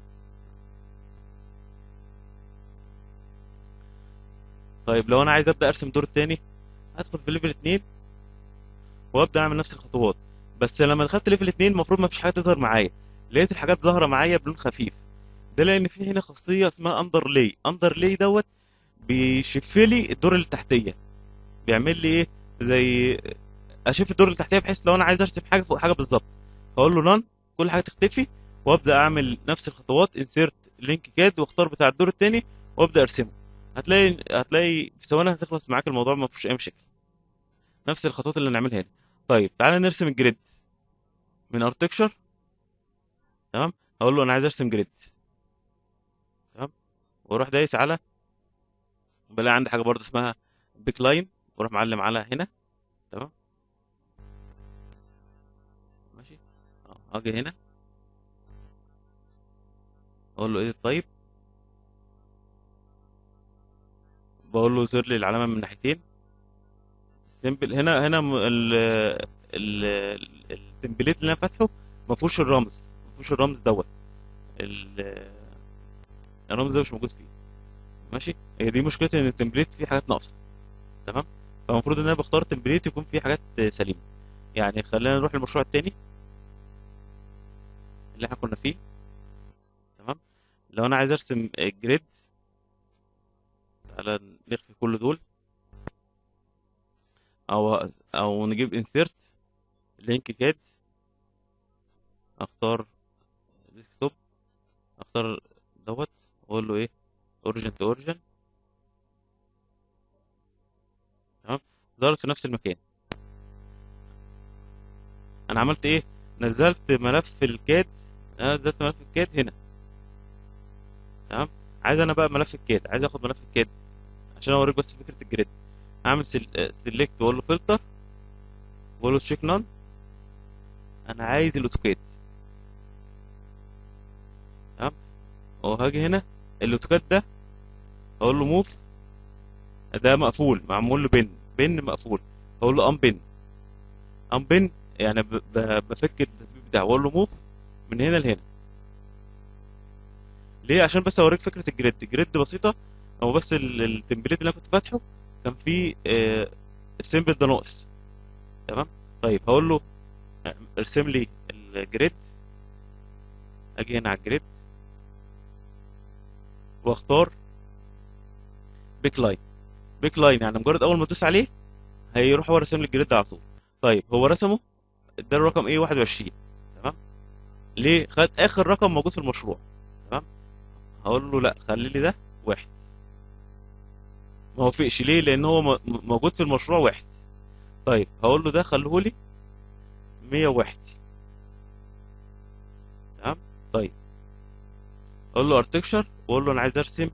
طيب لو انا عايز ابدا ارسم دور تاني هدخل في ليفل 2 وابدا اعمل نفس الخطوات بس لما دخلت ليفل 2 المفروض ما فيش حاجه تظهر معايا لقيت الحاجات ظاهره معايا بلون خفيف ده لان في هنا خاصيه اسمها اندر لاي اندر لاي دوت بيشف لي الدور اللي تحتيه بيعمل لي ايه زي اشوف الدور اللي تحتيه بحيث لو انا عايز ارسم حاجه فوق حاجه بالظبط هقول له نان كل حاجه تختفي وابدا اعمل نفس الخطوات انسيرت لينك كاد واختار بتاع الدور التاني وابدا ارسمه هتلاقي هتلاقي في ثواني هتخلص معاك الموضوع ما فيهوش اي مشاكل نفس الخطوات اللي نعملها هنا طيب تعالى نرسم الجريد من ارتكشر تمام هقول له انا عايز ارسم جريد تمام واروح دايس على بلاقي عندي حاجه برضه اسمها بيك لاين واروح معلم على هنا تمام ماشي اه اجي هنا اقول له ايه طيب بقول له زر لي العلامه من ناحيتين سيمبل هنا هنا م- ال ال التمبليت اللي انا فاتحه ما فيهوش الرمز ما فيهوش الرمز دوت ال- الرمز ده مش موجود فيه ماشي هي دي مشكلتي ان التمبليت فيه حاجات ناقصه تمام فالمفروض ان انا بختار تمبليت يكون فيه حاجات سليمه يعني خلينا نروح للمشروع التاني اللي احنا كنا فيه تمام لو انا عايز ارسم جريد تعالى نخفي كل دول او او نجيب انسيرت لينك كاد اختار ديسكتوب اختار دوت واقول له ايه اوريجن تو اوريجن تمام ظهرت في نفس المكان انا عملت ايه نزلت ملف الكاد انا نزلت ملف الكاد هنا تمام عايز انا بقى ملف الكاد عايز اخد ملف الكاد عشان اوريك بس فكره الجريد اعمل سيلكت واقول له فلتر واقول له تشيك نون انا عايز الاوتوكاد تمام وهاجي هنا الاوتوكاد ده اقول له موف ده مقفول معمول له بن بن مقفول اقول له ان بن ان بن يعني ب- ب- بفك التثبيت بتاعه واقول له موف من هنا لهنا ليه عشان بس اوريك فكره الجريد الجريد بسيطه هو بس ال- التمبليت اللي انا كنت فاتحه كان فيه آه، السيمبل ده ناقص تمام طيب هقول له آه، ارسم لي الجريد اجي هنا على الجريد واختار بيك لاين بيك لاين يعني مجرد اول ما تدوس عليه هيروح هو راسم لي الجريد على طول طيب هو رسمه اداله رقم ايه 21 تمام ليه خد اخر رقم موجود في المشروع تمام هقول له لا خلي لي ده واحد ما وافقش ليه لان هو م- م- موجود في المشروع واحد طيب هقول له ده خليه لي 101 تمام طيب اقول له ارتكشر واقول له انا عايز ارسم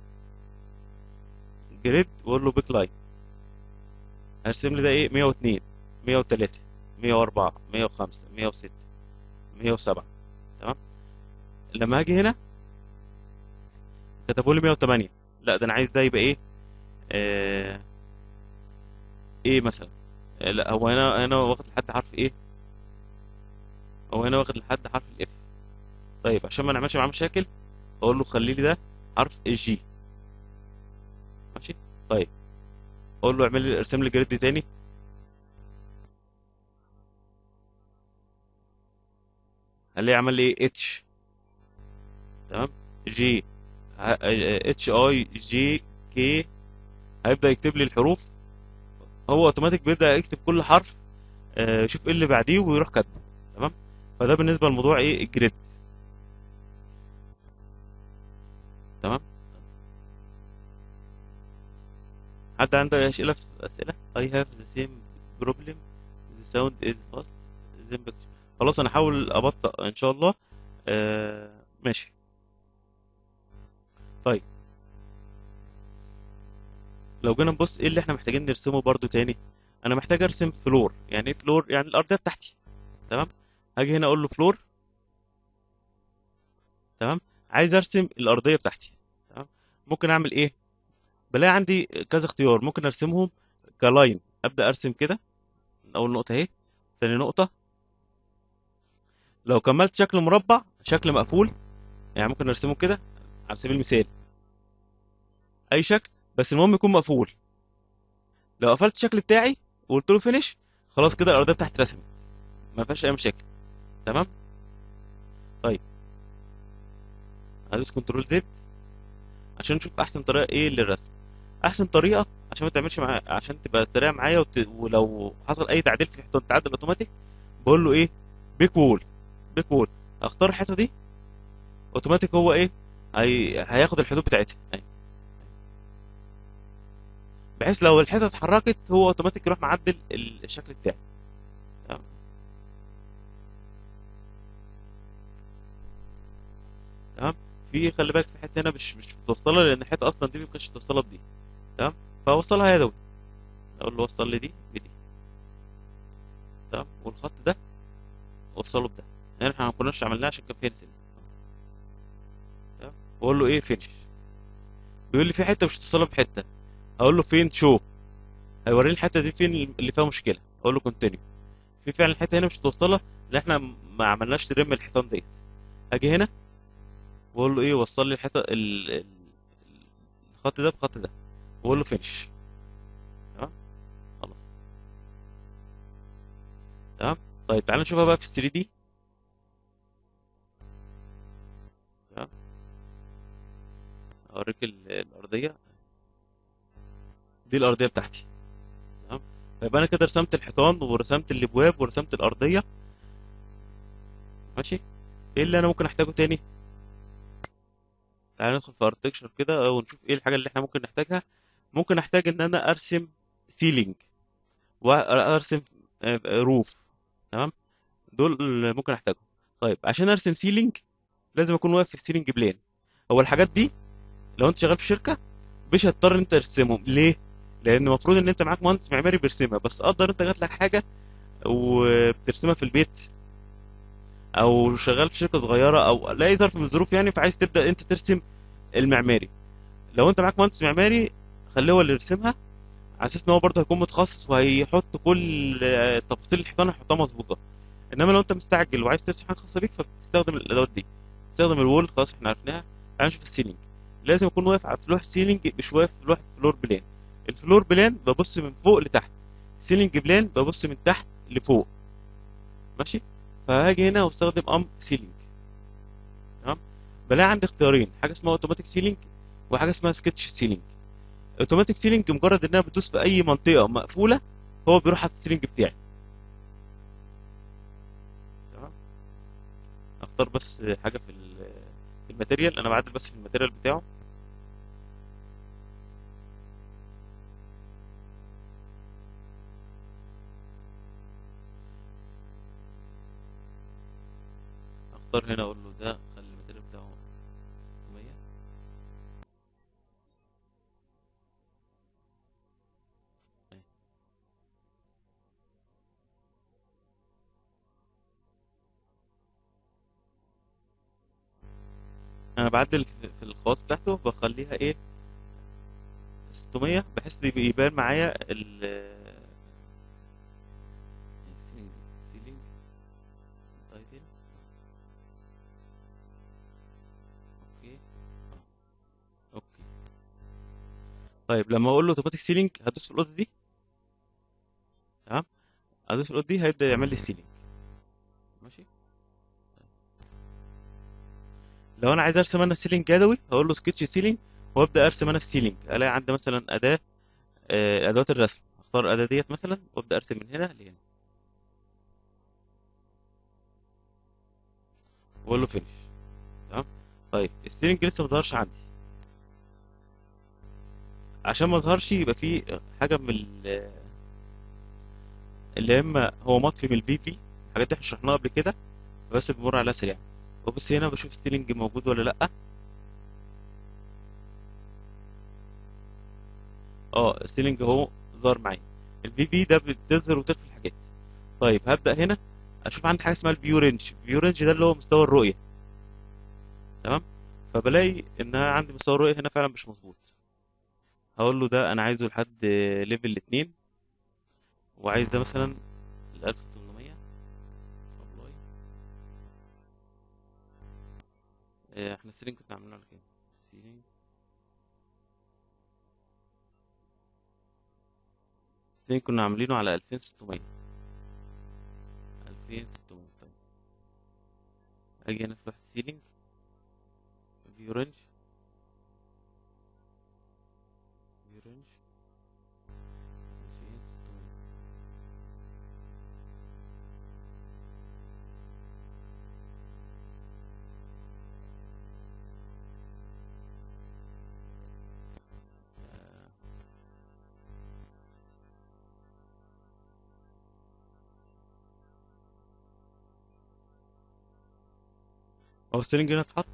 جريد واقول له بيك لاين ارسم لي ده ايه 102 103 104 105 106 107 تمام لما هاجي هنا كتبوا لي 108 لا ده انا عايز ده يبقى ايه آه ايه مثلا آه لا هو هنا هنا واخد لحد حرف ايه هو هنا واخد لحد حرف الاف طيب عشان ما نعملش معاه مشاكل اقول له خلي لي ده حرف الجي ماشي طيب اقول له اعمل لي ارسم لي جريد تاني هلاقي عمل لي ايه اتش تمام جي اتش اي جي كي هيبدأ يكتب لي الحروف هو اوتوماتيك بيبدأ يكتب كل حرف آه، يشوف ايه اللي بعديه ويروح كاتبه تمام فده بالنسبة لموضوع ايه الجريد تمام حد عنده أسئلة في أسئلة I have the same problem the sound is fast the picture خلاص أنا هحاول أبطأ إن شاء الله آه ماشي طيب لو جينا نبص ايه اللي احنا محتاجين نرسمه برضو تاني انا محتاج ارسم فلور يعني ايه فلور يعني الارضيه بتاعتي تمام هاجي هنا اقول له فلور تمام عايز ارسم الارضيه بتاعتي تمام ممكن اعمل ايه بلاقي عندي كذا اختيار ممكن ارسمهم كلاين ابدا ارسم كده اول نقطه اهي تاني نقطه لو كملت شكل مربع شكل مقفول يعني ممكن ارسمه كده على سبيل المثال اي شكل بس المهم يكون مقفول لو قفلت الشكل بتاعي وقلت له فينيش خلاص كده الارضيه بتاعتي اترسمت ما فيهاش اي مشاكل تمام طيب هدوس كنترول زد عشان نشوف احسن طريقه ايه للرسم احسن طريقه عشان ما تعملش معايا عشان تبقى سريع معايا وت... ولو حصل اي تعديل في الحيطه تعدل اوتوماتيك بقول له ايه بيك وول بيك وول اختار الحيطه دي اوتوماتيك هو ايه هي... هياخد الحدود بتاعتها أهي. بحيث لو الحيطه اتحركت هو اوتوماتيك يروح معدل ال- الشكل بتاعي تمام تمام في خلي بالك في حته هنا مش مش متوصله لان الحيطه اصلا دي ما كانتش متوصله بدي تمام فاوصلها يدوي اقول له وصل لي دي بدي تمام والخط ده وصله بده يعني احنا ما كناش عملناه عشان كان فيها نسل تمام واقول له ايه فينش بيقول لي في حته مش متصله بحته اقول له فين شو هيوريني الحته دي فين اللي فيها مشكله اقول له كونتينيو في فعلا الحته هنا مش متوصله لان احنا ما عملناش ترم الحيطان ديت اجي هنا واقول له ايه وصل لي الحته ال... ال- الخط ده بالخط ده واقول له فينش تمام خلاص تمام طيب تعالى نشوفها بقى في 3 دي تمام اوريك ال- الارضيه دي الارضيه بتاعتي تمام فيبقى انا كده رسمت الحيطان ورسمت الابواب ورسمت الارضيه ماشي ايه اللي انا ممكن احتاجه تاني تعالى ندخل في ارتكشر كده ونشوف ايه الحاجه اللي احنا ممكن نحتاجها ممكن احتاج ان انا ارسم سيلينج وارسم روف تمام دول اللي ممكن احتاجهم طيب عشان ارسم سيلينج لازم اكون واقف في السيلينج بلان هو الحاجات دي لو انت شغال في شركه مش هتضطر ان انت ترسمهم ليه لان المفروض ان انت معاك مهندس معماري بيرسمها بس قدر انت جات لك حاجه وبترسمها في البيت او شغال في شركه صغيره او لاي ظرف من الظروف يعني فعايز تبدا انت ترسم المعماري لو انت معاك مهندس معماري خليه هو اللي يرسمها على اساس ان هو برضه هيكون متخصص وهيحط كل آه، تفاصيل الحيطان هيحطها مظبوطه انما لو انت مستعجل وعايز ترسم حاجه خاصه بيك فبتستخدم الادوات دي تستخدم الوول خلاص احنا عرفناها تعال نشوف السيلينج لازم اكون واقف على لوح السيلينج مش واقف في لوحه فلور بلان الفلور بلان ببص من فوق لتحت السيلينج بلان ببص من تحت لفوق ماشي فهاجي هنا واستخدم ام سيلينج تمام بلاقي عندي اختيارين حاجه اسمها اوتوماتيك سيلينج وحاجه اسمها سكتش سيلينج اوتوماتيك سيلينج مجرد ان انا بدوس في اي منطقه مقفوله هو بيروح حاطط السيلينج بتاعي تمام اختار بس حاجه في ال- في الماتيريال انا بعدل بس في الماتيريال بتاعه اختار هنا اقول له ده خلي الماتيريال بتاعه 600 أهي. انا بعدل في في الخواص بتاعته بخليها ايه 600 بحيث يبقى- يبان معايا ال سيلينج سيلينج تايتل اوكي آه، اوكي طيب لما اقول له اوتوماتيك سيلينج هدوس في الاوضه دي تمام هدوس في الاوضه دي هيبدا يعمل لي السيلينج ماشي لو انا عايز ارسم انا السيلينج يدوي هقول له سكتش سيلينج وابدا ارسم انا السيلينج الاقي عندي مثلا اداه آه، ادوات الرسم اختار الاداه ديت مثلا وابدا ارسم من هنا لهنا واقول له فينش تمام طيب السيلينج لسه ما ظهرش عندي عشان ما ظهرش يبقى في حاجه من ال- اللي اما هو مطفي من الفي في الحاجات دي احنا شرحناها قبل كده بس بمر عليها سريع وبص هنا بشوف ستيلنج موجود ولا لا اه ستيلنج اهو ظهر معايا الفي في ده بتظهر وتخفي الحاجات طيب هبدأ هنا اشوف عندي حاجه اسمها الفيو رينج الفيو رينج ده اللي هو مستوى الرؤيه تمام فبلاقي ان انا عندي مستوى الرؤيه هنا فعلا مش مظبوط هقول له ده انا عايزه لحد ليفل 2 وعايز ده مثلا ل 1800 والله آه، احنا السيلينج كنا عاملينه على كام السيلينج السيلينج كنا عاملينه على 2600 2600 طيب اجي هنا في لوحة السيلينج فيو رينج فيو رينج 2600 آه، هو السيلينج هنا اتحط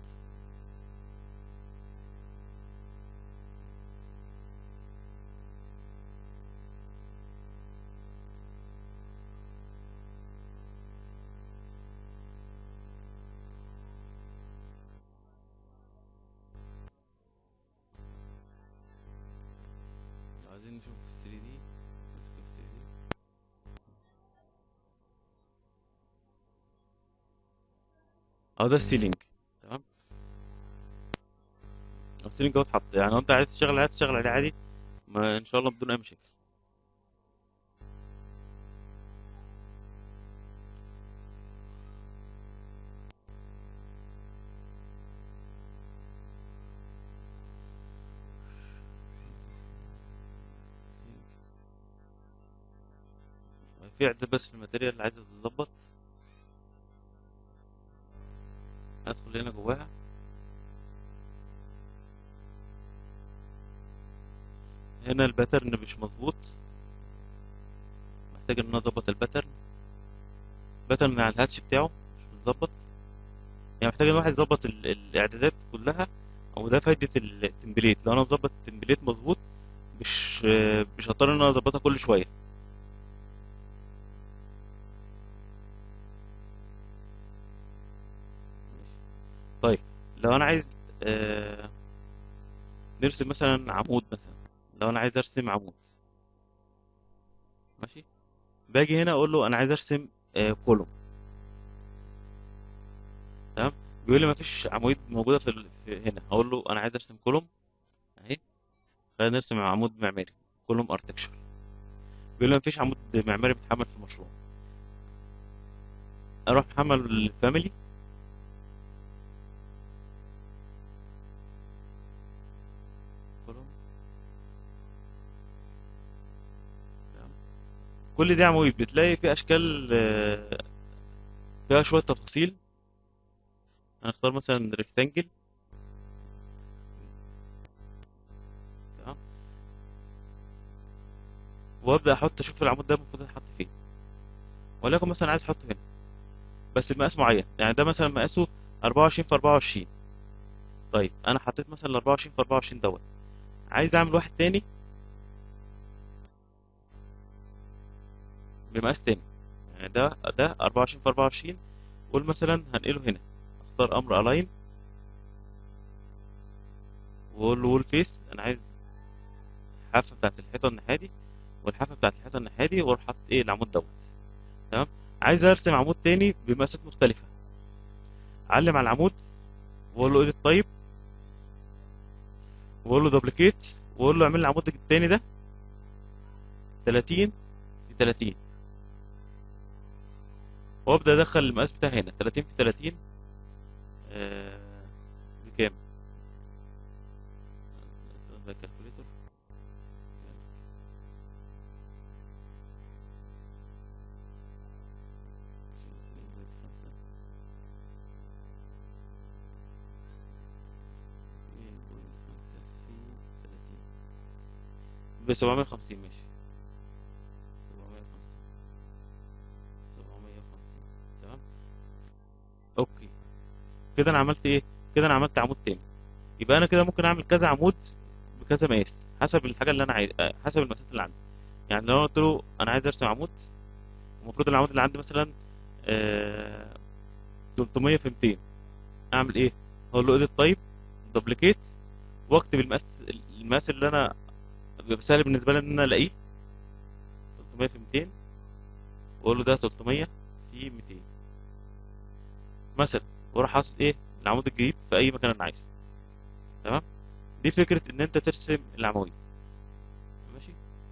عايزين نشوف 3 دي ماسك 3 دي اه ده السيلينج تمام هو السيلينج اهو اتحط يعني لو انت عايز تشتغل عليه تشتغل عليه عادي ما ان شاء الله بدون اي مشاكل في اعداد بس في الماتيريال اللي عايزه تتظبط ادخل هنا جواها هنا الباترن مش مظبوط محتاج ان انا اظبط الباترن الباترن على الهاتش بتاعه مش متظبط يعني محتاج ان الواحد يظبط ال- الاعدادات كلها او ده فايدة التمبليت لو انا مظبط التمبليت مظبوط مش مش هضطر ان انا اظبطها كل شوية ماشي. طيب لو انا عايز آه نرسم مثلا عمود مثلا لو انا عايز ارسم عمود ماشي باجي هنا اقول له انا عايز ارسم آه كولوم تمام بيقول لي ما فيش عواميد موجوده في, ال- في هنا هقول له انا عايز ارسم كولوم اهي خلينا نرسم عمود معماري كولوم اركتشر بيقول لي ما فيش عمود معماري بيتحمل في المشروع اروح محمل الفاميلي كل دي عواميد بتلاقي في اشكال آه، فيها شويه تفاصيل هنختار مثلا ريكتانجل تمام وابدا احط اشوف العمود ده المفروض يتحط فين وليكن مثلا عايز احطه هنا بس بمقاس معين يعني ده مثلا مقاسه 24 في 24 طيب انا حطيت مثلا ال 24 في 24 دوت عايز اعمل واحد تاني بمقاس تاني يعني ده ده 24 في 24 قول مثلا هنقله هنا اختار امر الاين واقول له وول فيس انا عايز الحافه بتاعت الحيطه الناحيه دي والحافه بتاعت الحيطه الناحيه دي واروح حاطط ايه العمود دوت تمام عايز ارسم عمود تاني بمقاسات مختلفه علم على العمود واقول له ايديت طيب واقول له دوبليكيت واقول له اعمل لي العمود التاني ده 30 في 30 وابدا ادخل المقاس بتاعي هنا 30 في 30 آه بكام؟ استخدم ده كالكوليتر ب 750 ماشي 750 750 تمام اوكي كده انا عملت ايه كده انا عملت عمود تاني يبقى انا كده ممكن اعمل كذا عمود بكذا مقاس حسب الحاجه اللي انا عايز آه، حسب المقاسات اللي عندي يعني لو انا قلت له انا عايز ارسم عمود المفروض العمود اللي عندي مثلا آه 300 في 200 اعمل ايه هقول له ايديت طيب دوبليكيت واكتب المقاس المقاس اللي انا بيبقى سهل بالنسبه لي ان انا الاقيه 300 في 200 واقول له ده 300 في 200 مثلا واروح حاطط ايه العمود الجديد في اي مكان انا عايزه تمام دي فكره ان انت ترسم العواميد ماشي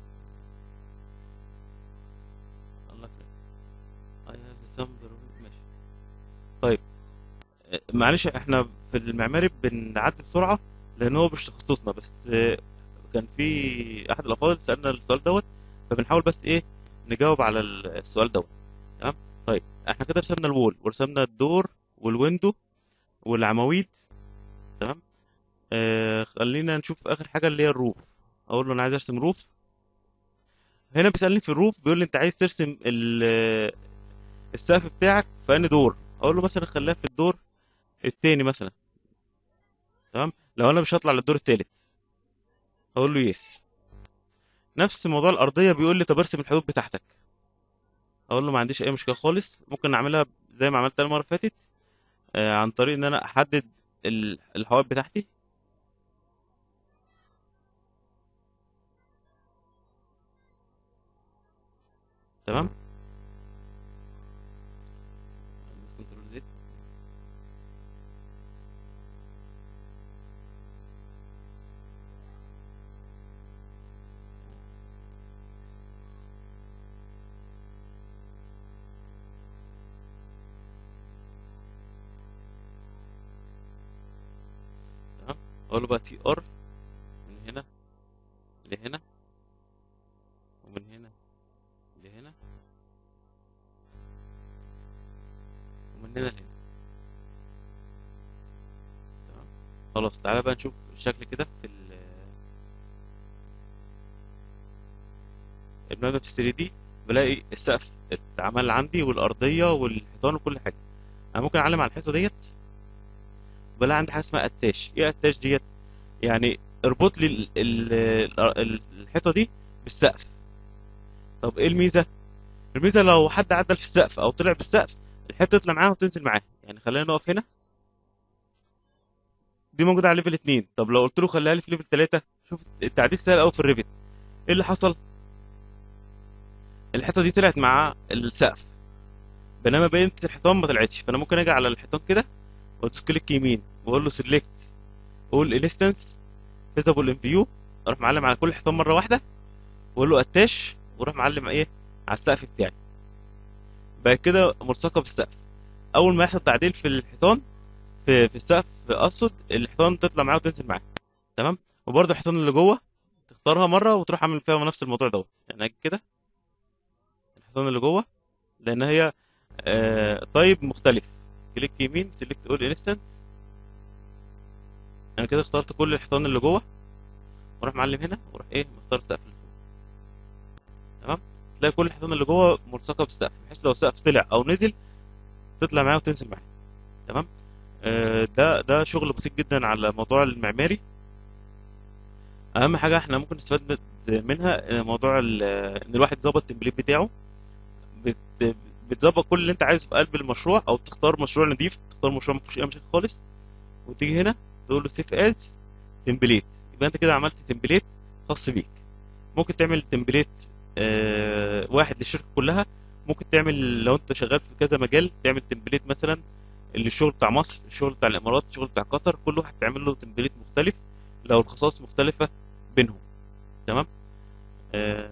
الله يكرمك I have some problem. ماشي طيب آه، معلش احنا في المعماري بنعدي بسرعه لان هو مش تخصصنا بس آه، كان في احد الافاضل سالنا السؤال دوت فبنحاول بس ايه نجاوب على السؤال دوت تمام طيب احنا كده رسمنا الوول ورسمنا الدور والويندو والعواميد تمام آه خلينا نشوف اخر حاجه اللي هي الروف اقول له انا عايز ارسم روف هنا بيسالني في الروف بيقول لي انت عايز ترسم ال- السقف بتاعك في انهي دور اقول له مثلا خليها في الدور التاني مثلا تمام لو انا مش هطلع للدور التالت هقول له يس نفس موضوع الارضيه بيقول لي طب ارسم الحدود بتاعتك اقول له ما عنديش اي مشكله خالص ممكن نعملها زي ما عملتها المره اللي فاتت آه عن طريق ان انا احدد ال- الحواف بتاعتي تمام ادوس كنترول زد تمام اقول له بقى تي ار من هنا لهنا ومن هنا لهنا ومن هنا لهنا تمام خلاص تعالى بقى نشوف الشكل كده في ال- المبنى في 3 دي بلاقي السقف اتعمل عندي والارضيه والحيطان وكل حاجه انا ممكن اعلم على الحيطه ديت بلاقي عندي حاجه اسمها اتاش ايه اتاش ديت يعني اربط لي ال- ال- ال- الحيطه دي بالسقف طب ايه الميزه الميزه لو حد عدل في السقف او طلع بالسقف الحته تطلع معاه وتنزل معاه يعني خلينا نقف هنا دي موجوده على ليفل 2 طب لو قلت له خليها لي في ليفل 3 شوف التعديل سهل قوي في الريفت ايه اللي حصل الحيطه دي طلعت مع السقف بينما بقيه الحيطان ما طلعتش فانا ممكن اجي على الحيطان كده وادوس كليك يمين واقول له سيلكت اول انستنس فيزابل ان فيو اروح معلم على كل حيطان مره واحده واقول له اتاش واروح معلم ايه على السقف بتاعي بقى كده ملصقه بالسقف اول ما يحصل تعديل في الحيطان في في السقف اقصد الحيطان تطلع معاه وتنزل معاه تمام وبرده الحيطان اللي جوه تختارها مره وتروح عامل فيها نفس الموضوع دوت يعني أجي كده الحيطان اللي جوه لان هي آه طيب مختلف كليك يمين سيلكت اول انستنس انا كده اخترت كل الحيطان اللي جوه واروح معلم هنا واروح ايه مختار السقف اللي فوق تمام تلاقي كل الحيطان اللي جوه ملصقه بالسقف بحيث لو السقف طلع او نزل تطلع معاه وتنزل معاه تمام آه ده ده شغل بسيط جدا على موضوع المعماري اهم حاجه احنا ممكن نستفاد منها موضوع ان الواحد يظبط التمبليت بتاعه بت بتظبط كل اللي انت عايزه في قلب المشروع او تختار مشروع نضيف تختار مشروع ما فيهوش اي مشاكل خالص وتيجي هنا تقول له سيف از تمبليت يبقى انت كده عملت تمبليت خاص بيك ممكن تعمل تمبليت آه واحد للشركه كلها ممكن تعمل لو انت شغال في كذا مجال تعمل تمبليت مثلا للشغل بتاع مصر الشغل بتاع الامارات الشغل بتاع قطر كل واحد تعمل له تمبليت مختلف لو الخصائص مختلفه بينهم تمام آه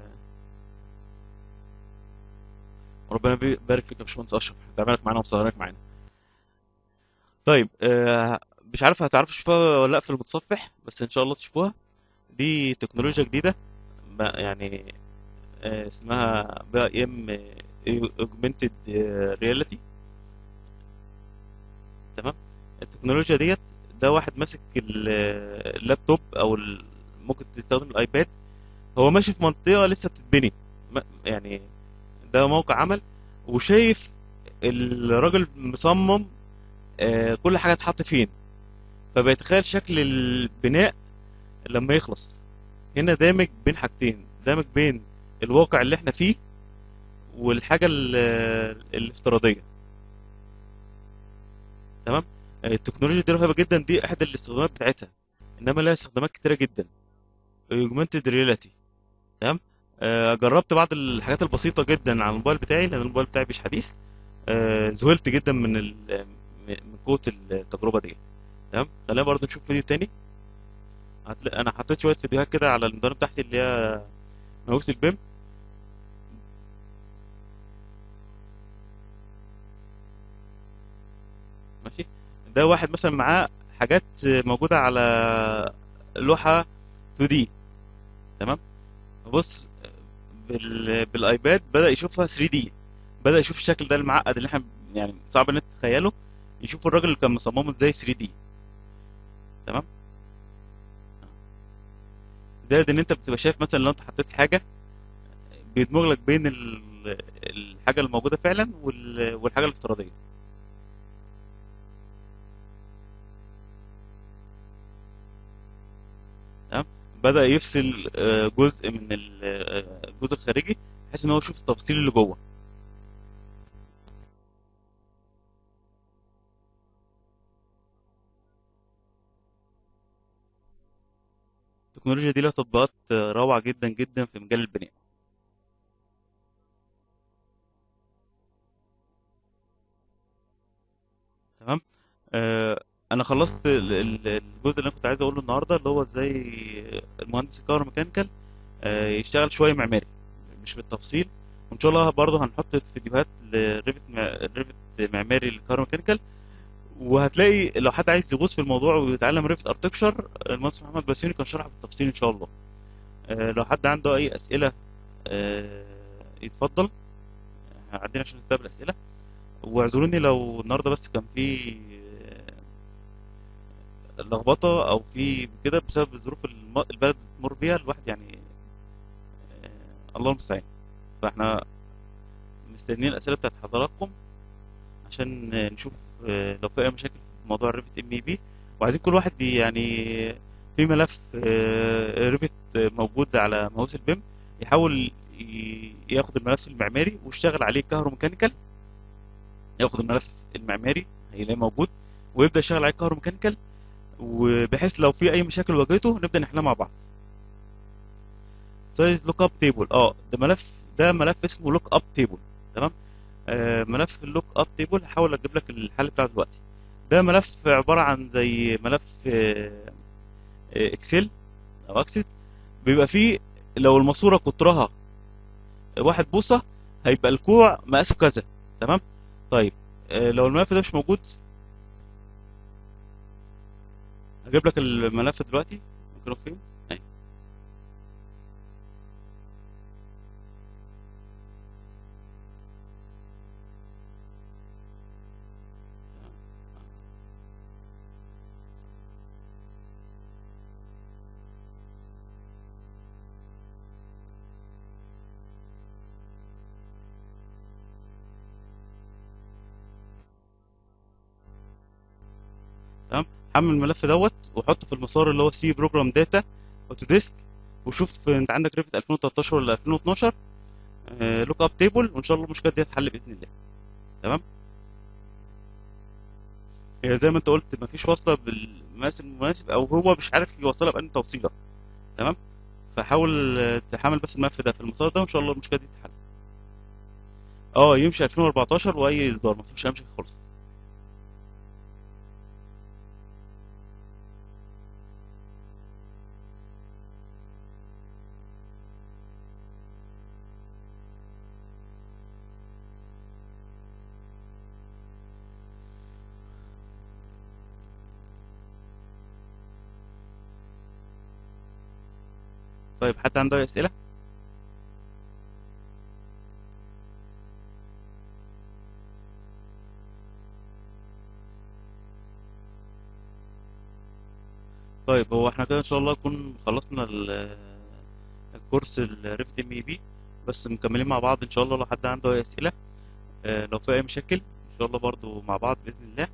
ربنا يبارك فيك يا باشمهندس اشرف تعبانك معانا ومصغرك معانا طيب آه مش عارف هتعرفوا تشوفوها ولا لا في المتصفح بس ان شاء الله تشوفوها دي تكنولوجيا جديده يعني آه اسمها بي اي ام اوجمنتد رياليتي تمام التكنولوجيا ديت ده واحد ماسك اللابتوب او ممكن تستخدم الايباد هو ماشي في منطقه لسه بتتبني يعني ده موقع عمل وشايف الراجل مصمم آه كل حاجه اتحط فين فبيتخيل شكل البناء لما يخلص هنا دامج بين حاجتين دامج بين الواقع اللي احنا فيه والحاجه الافتراضيه تمام التكنولوجيا دي رهيبه جدا دي احد الاستخدامات بتاعتها انما لها استخدامات كتيره جدا اوجمانتد رياليتي تمام آه جربت بعض الحاجات البسيطه جدا على الموبايل بتاعي لان الموبايل بتاعي مش حديث آه ذهلت جدا من من قوه التجربه ديت تمام خلينا برضو نشوف فيديو تاني هتلاقي انا حطيت شويه فيديوهات كده على المدونه بتاعتي اللي هي مهووس البيم ماشي ده واحد مثلا معاه حاجات موجوده على لوحه 2 دي تمام بص بال... بالايباد بدا يشوفها 3 دي بدا يشوف الشكل ده المعقد اللي احنا يعني صعب ان انت تتخيله يشوف الراجل اللي كان مصممه ازاي 3 دي تمام زائد ان انت بتبقى شايف مثلا لو انت حطيت حاجه بيدمج لك بين ال... الحاجه الموجوده فعلا وال... والحاجه الافتراضيه تمام بدأ يفصل جزء من الجزء الخارجي بحيث ان هو يشوف التفاصيل اللي جوه التكنولوجيا دي لها تطبيقات روعة جدا جدا في مجال البناء تمام آه انا خلصت الجزء اللي انا كنت عايز اقوله النهارده اللي هو ازاي المهندس الكهروميكانيكال يشتغل شويه معماري مش بالتفصيل وان شاء الله برضه هنحط فيديوهات لريفت ريفت معماري للكهروميكانيكال وهتلاقي لو حد عايز يغوص في الموضوع ويتعلم ريفت اركتكشر المهندس محمد بسيوني كان شرح بالتفصيل ان شاء الله لو حد عنده اي اسئله يتفضل عندنا عشان نستقبل اسئله واعذروني لو النهارده بس كان في لخبطه او في كده بسبب الظروف الم... البلد بتمر بيها الواحد يعني آه الله المستعان فاحنا مستنيين الاسئله بتاعت حضراتكم عشان نشوف آه لو في اي مشاكل في موضوع الريفت ام اي بي وعايزين كل واحد يعني في ملف آه ريفت موجود على ماوس البيم يحاول ياخد الملف المعماري ويشتغل عليه كهروميكانيكال ياخد الملف المعماري هيلاقيه موجود ويبدا يشتغل عليه كهروميكانيكال وبحيث لو في اي مشاكل واجهته نبدا نحلها مع بعض سايز لوك اب تيبل اه ده ملف ده ملف اسمه لوك اب تيبل تمام آه ملف اللوك اب تيبل هحاول اجيب لك الحل بتاعه دلوقتي ده ملف عباره عن زي ملف آه اكسل او اكسس بيبقى فيه لو الماسوره قطرها واحد بوصه هيبقى الكوع مقاسه كذا تمام طيب آه لو الملف ده مش موجود هجيب لك الملف دلوقتي ممكن فين اهي حمل الملف دوت وحطه في المسار اللي هو سي بروجرام داتا اوتوديسك وشوف انت عندك ريفت 2013 ولا 2012 لوك اب تيبل وان شاء الله المشكله دي هتحل باذن الله تمام هي زي ما انت قلت مفيش واصله بالمقاس المناسب او هو مش عارف يوصلها بأنهي توصيله تمام فحاول آه، تحمل بس الملف ده في المسار ده وان شاء الله المشكله دي تتحل اه يمشي 2014 واي اصدار ما فيهوش اي مشاكل خالص طيب حد عنده اي اسئله طيب هو احنا كده ان شاء الله نكون خلصنا ال- الكورس الريفت ام اي بي بس مكملين مع بعض ان شاء الله لو حد عنده اي اسئله آه، لو في اي مشاكل ان شاء الله برضو مع بعض باذن الله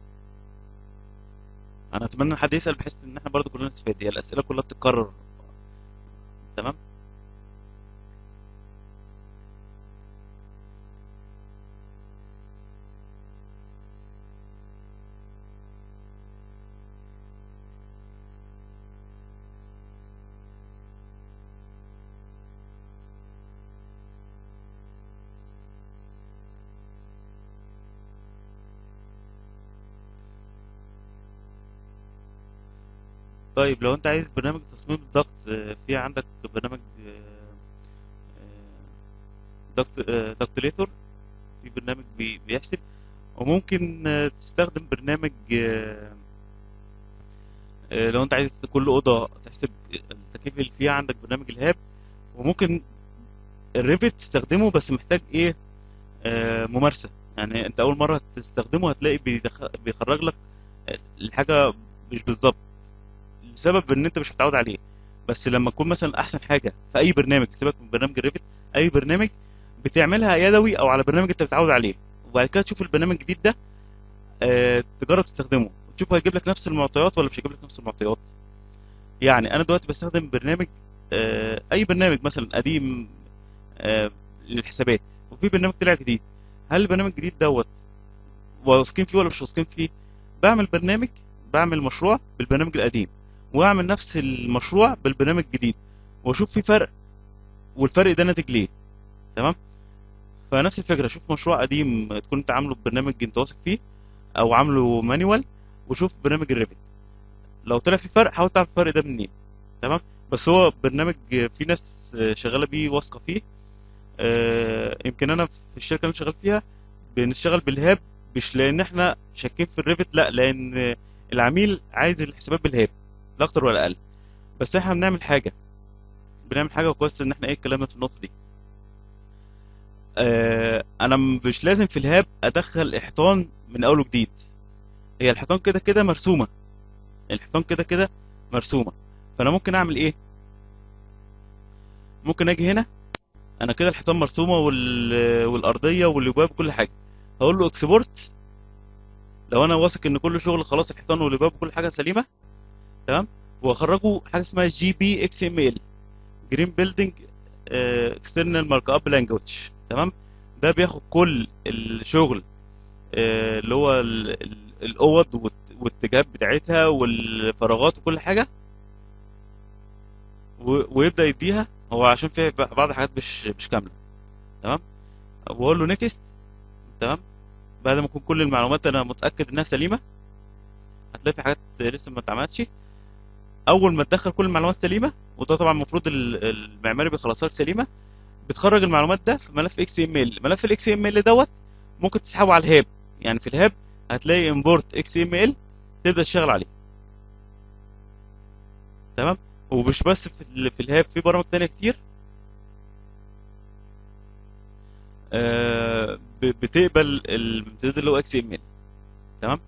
انا اتمنى ان حد يسال بحيث ان احنا برضو كلنا نستفاد هي الاسئله كلها بتتكرر تمام طيب لو انت عايز برنامج تصميم الضغط آه، في عندك برنامج ضغط ضغطليتور في برنامج بي- بيحسب وممكن آه، تستخدم برنامج آه، آه، لو انت عايز كل اوضه تحسب التكييف اللي فيها عندك برنامج الهاب وممكن الريفت تستخدمه بس محتاج ايه آه، ممارسه يعني انت اول مره تستخدمه هتلاقي بيدخ- بيخرج لك الحاجه مش بالظبط لسبب ان انت مش متعود عليه بس لما تكون مثلا احسن حاجه في اي برنامج سيبك من برنامج الريفت اي برنامج بتعملها يدوي او على برنامج انت متعود عليه وبعد كده تشوف البرنامج الجديد ده آه، تجرب تستخدمه وتشوف هيجيب لك نفس المعطيات ولا مش هيجيب لك نفس المعطيات يعني انا دلوقتي بستخدم برنامج آه، اي برنامج مثلا قديم آه، للحسابات وفي برنامج طلع جديد هل البرنامج الجديد دوت واثقين فيه ولا مش واثقين فيه بعمل برنامج بعمل مشروع بالبرنامج القديم واعمل نفس المشروع بالبرنامج الجديد واشوف في فرق والفرق ده ناتج ليه تمام فنفس الفكره شوف مشروع قديم تكون انت عامله ببرنامج انت واثق فيه او عامله مانيوال وشوف برنامج الريفت لو طلع في فرق حاول تعرف الفرق ده منين تمام بس هو برنامج في ناس شغاله بيه واثقه فيه آه، يمكن انا في الشركه اللي انا شغال فيها بنشتغل بالهاب مش لان احنا شاكين في الريفت لا لان العميل عايز الحسابات بالهاب لا اكتر ولا اقل بس احنا بنعمل حاجه بنعمل حاجه كويس ان احنا ايه اتكلمنا في النقطه دي آه انا مش لازم في الهاب ادخل احيطان من اول وجديد هي الحيطان كده كده مرسومه الحيطان كده كده مرسومه فانا ممكن اعمل ايه ممكن اجي هنا انا كده الحيطان مرسومه وال... والارضيه والابواب وكل حاجه هقول له اكسبورت لو انا واثق ان كل شغل خلاص الحيطان والابواب وكل حاجه سليمه تمام واخرجه حاجه اسمها جي بي اكس ام ال جرين بيلدينج اكسترنال مارك اب لانجوج تمام ده بياخد كل الشغل آه، اللي هو ال- ال- الاوض والت- والاتجاهات بتاعتها والفراغات وكل حاجه و- ويبدا يديها هو عشان فيها ب- بعض الحاجات مش مش كامله تمام واقول له نيكست تمام بعد ما يكون كل المعلومات انا متاكد انها سليمه هتلاقي في حاجات لسه ما اتعملتش اول ما تدخل كل المعلومات سليمه وده طبعا المفروض ال- المعماري بيخلصها لك سليمه بتخرج المعلومات ده في ملف اكس ام ال ملف الاكس ام ال دوت ممكن تسحبه على الهاب يعني في الهاب هتلاقي امبورت اكس ام ال تبدا تشتغل عليه تمام ومش بس في ال- في الهاب في برامج تانية كتير آه، ب- بتقبل الامتداد اللي هو اكس ام ال تمام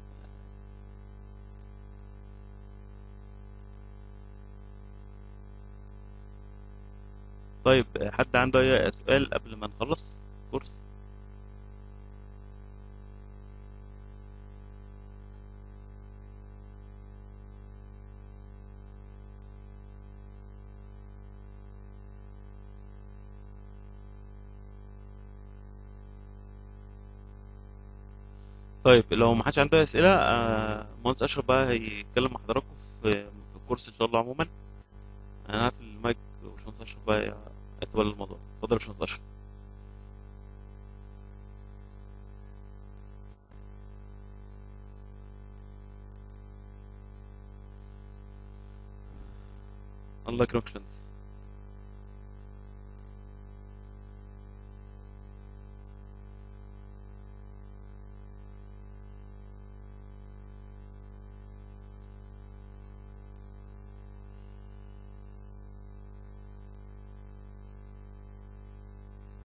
طيب آه، حد عنده اي سؤال قبل ما نخلص كورس طيب لو ما حدش عنده اسئله آه، مهندس اشرف بقى هيتكلم مع حضراتكم في في الكورس ان شاء الله عموما انا هقفل المايك وباشمهندس اشرف بقى يتولى الموضوع اتفضل يا باشمهندس اشرف الله يكرمك يا باشمهندس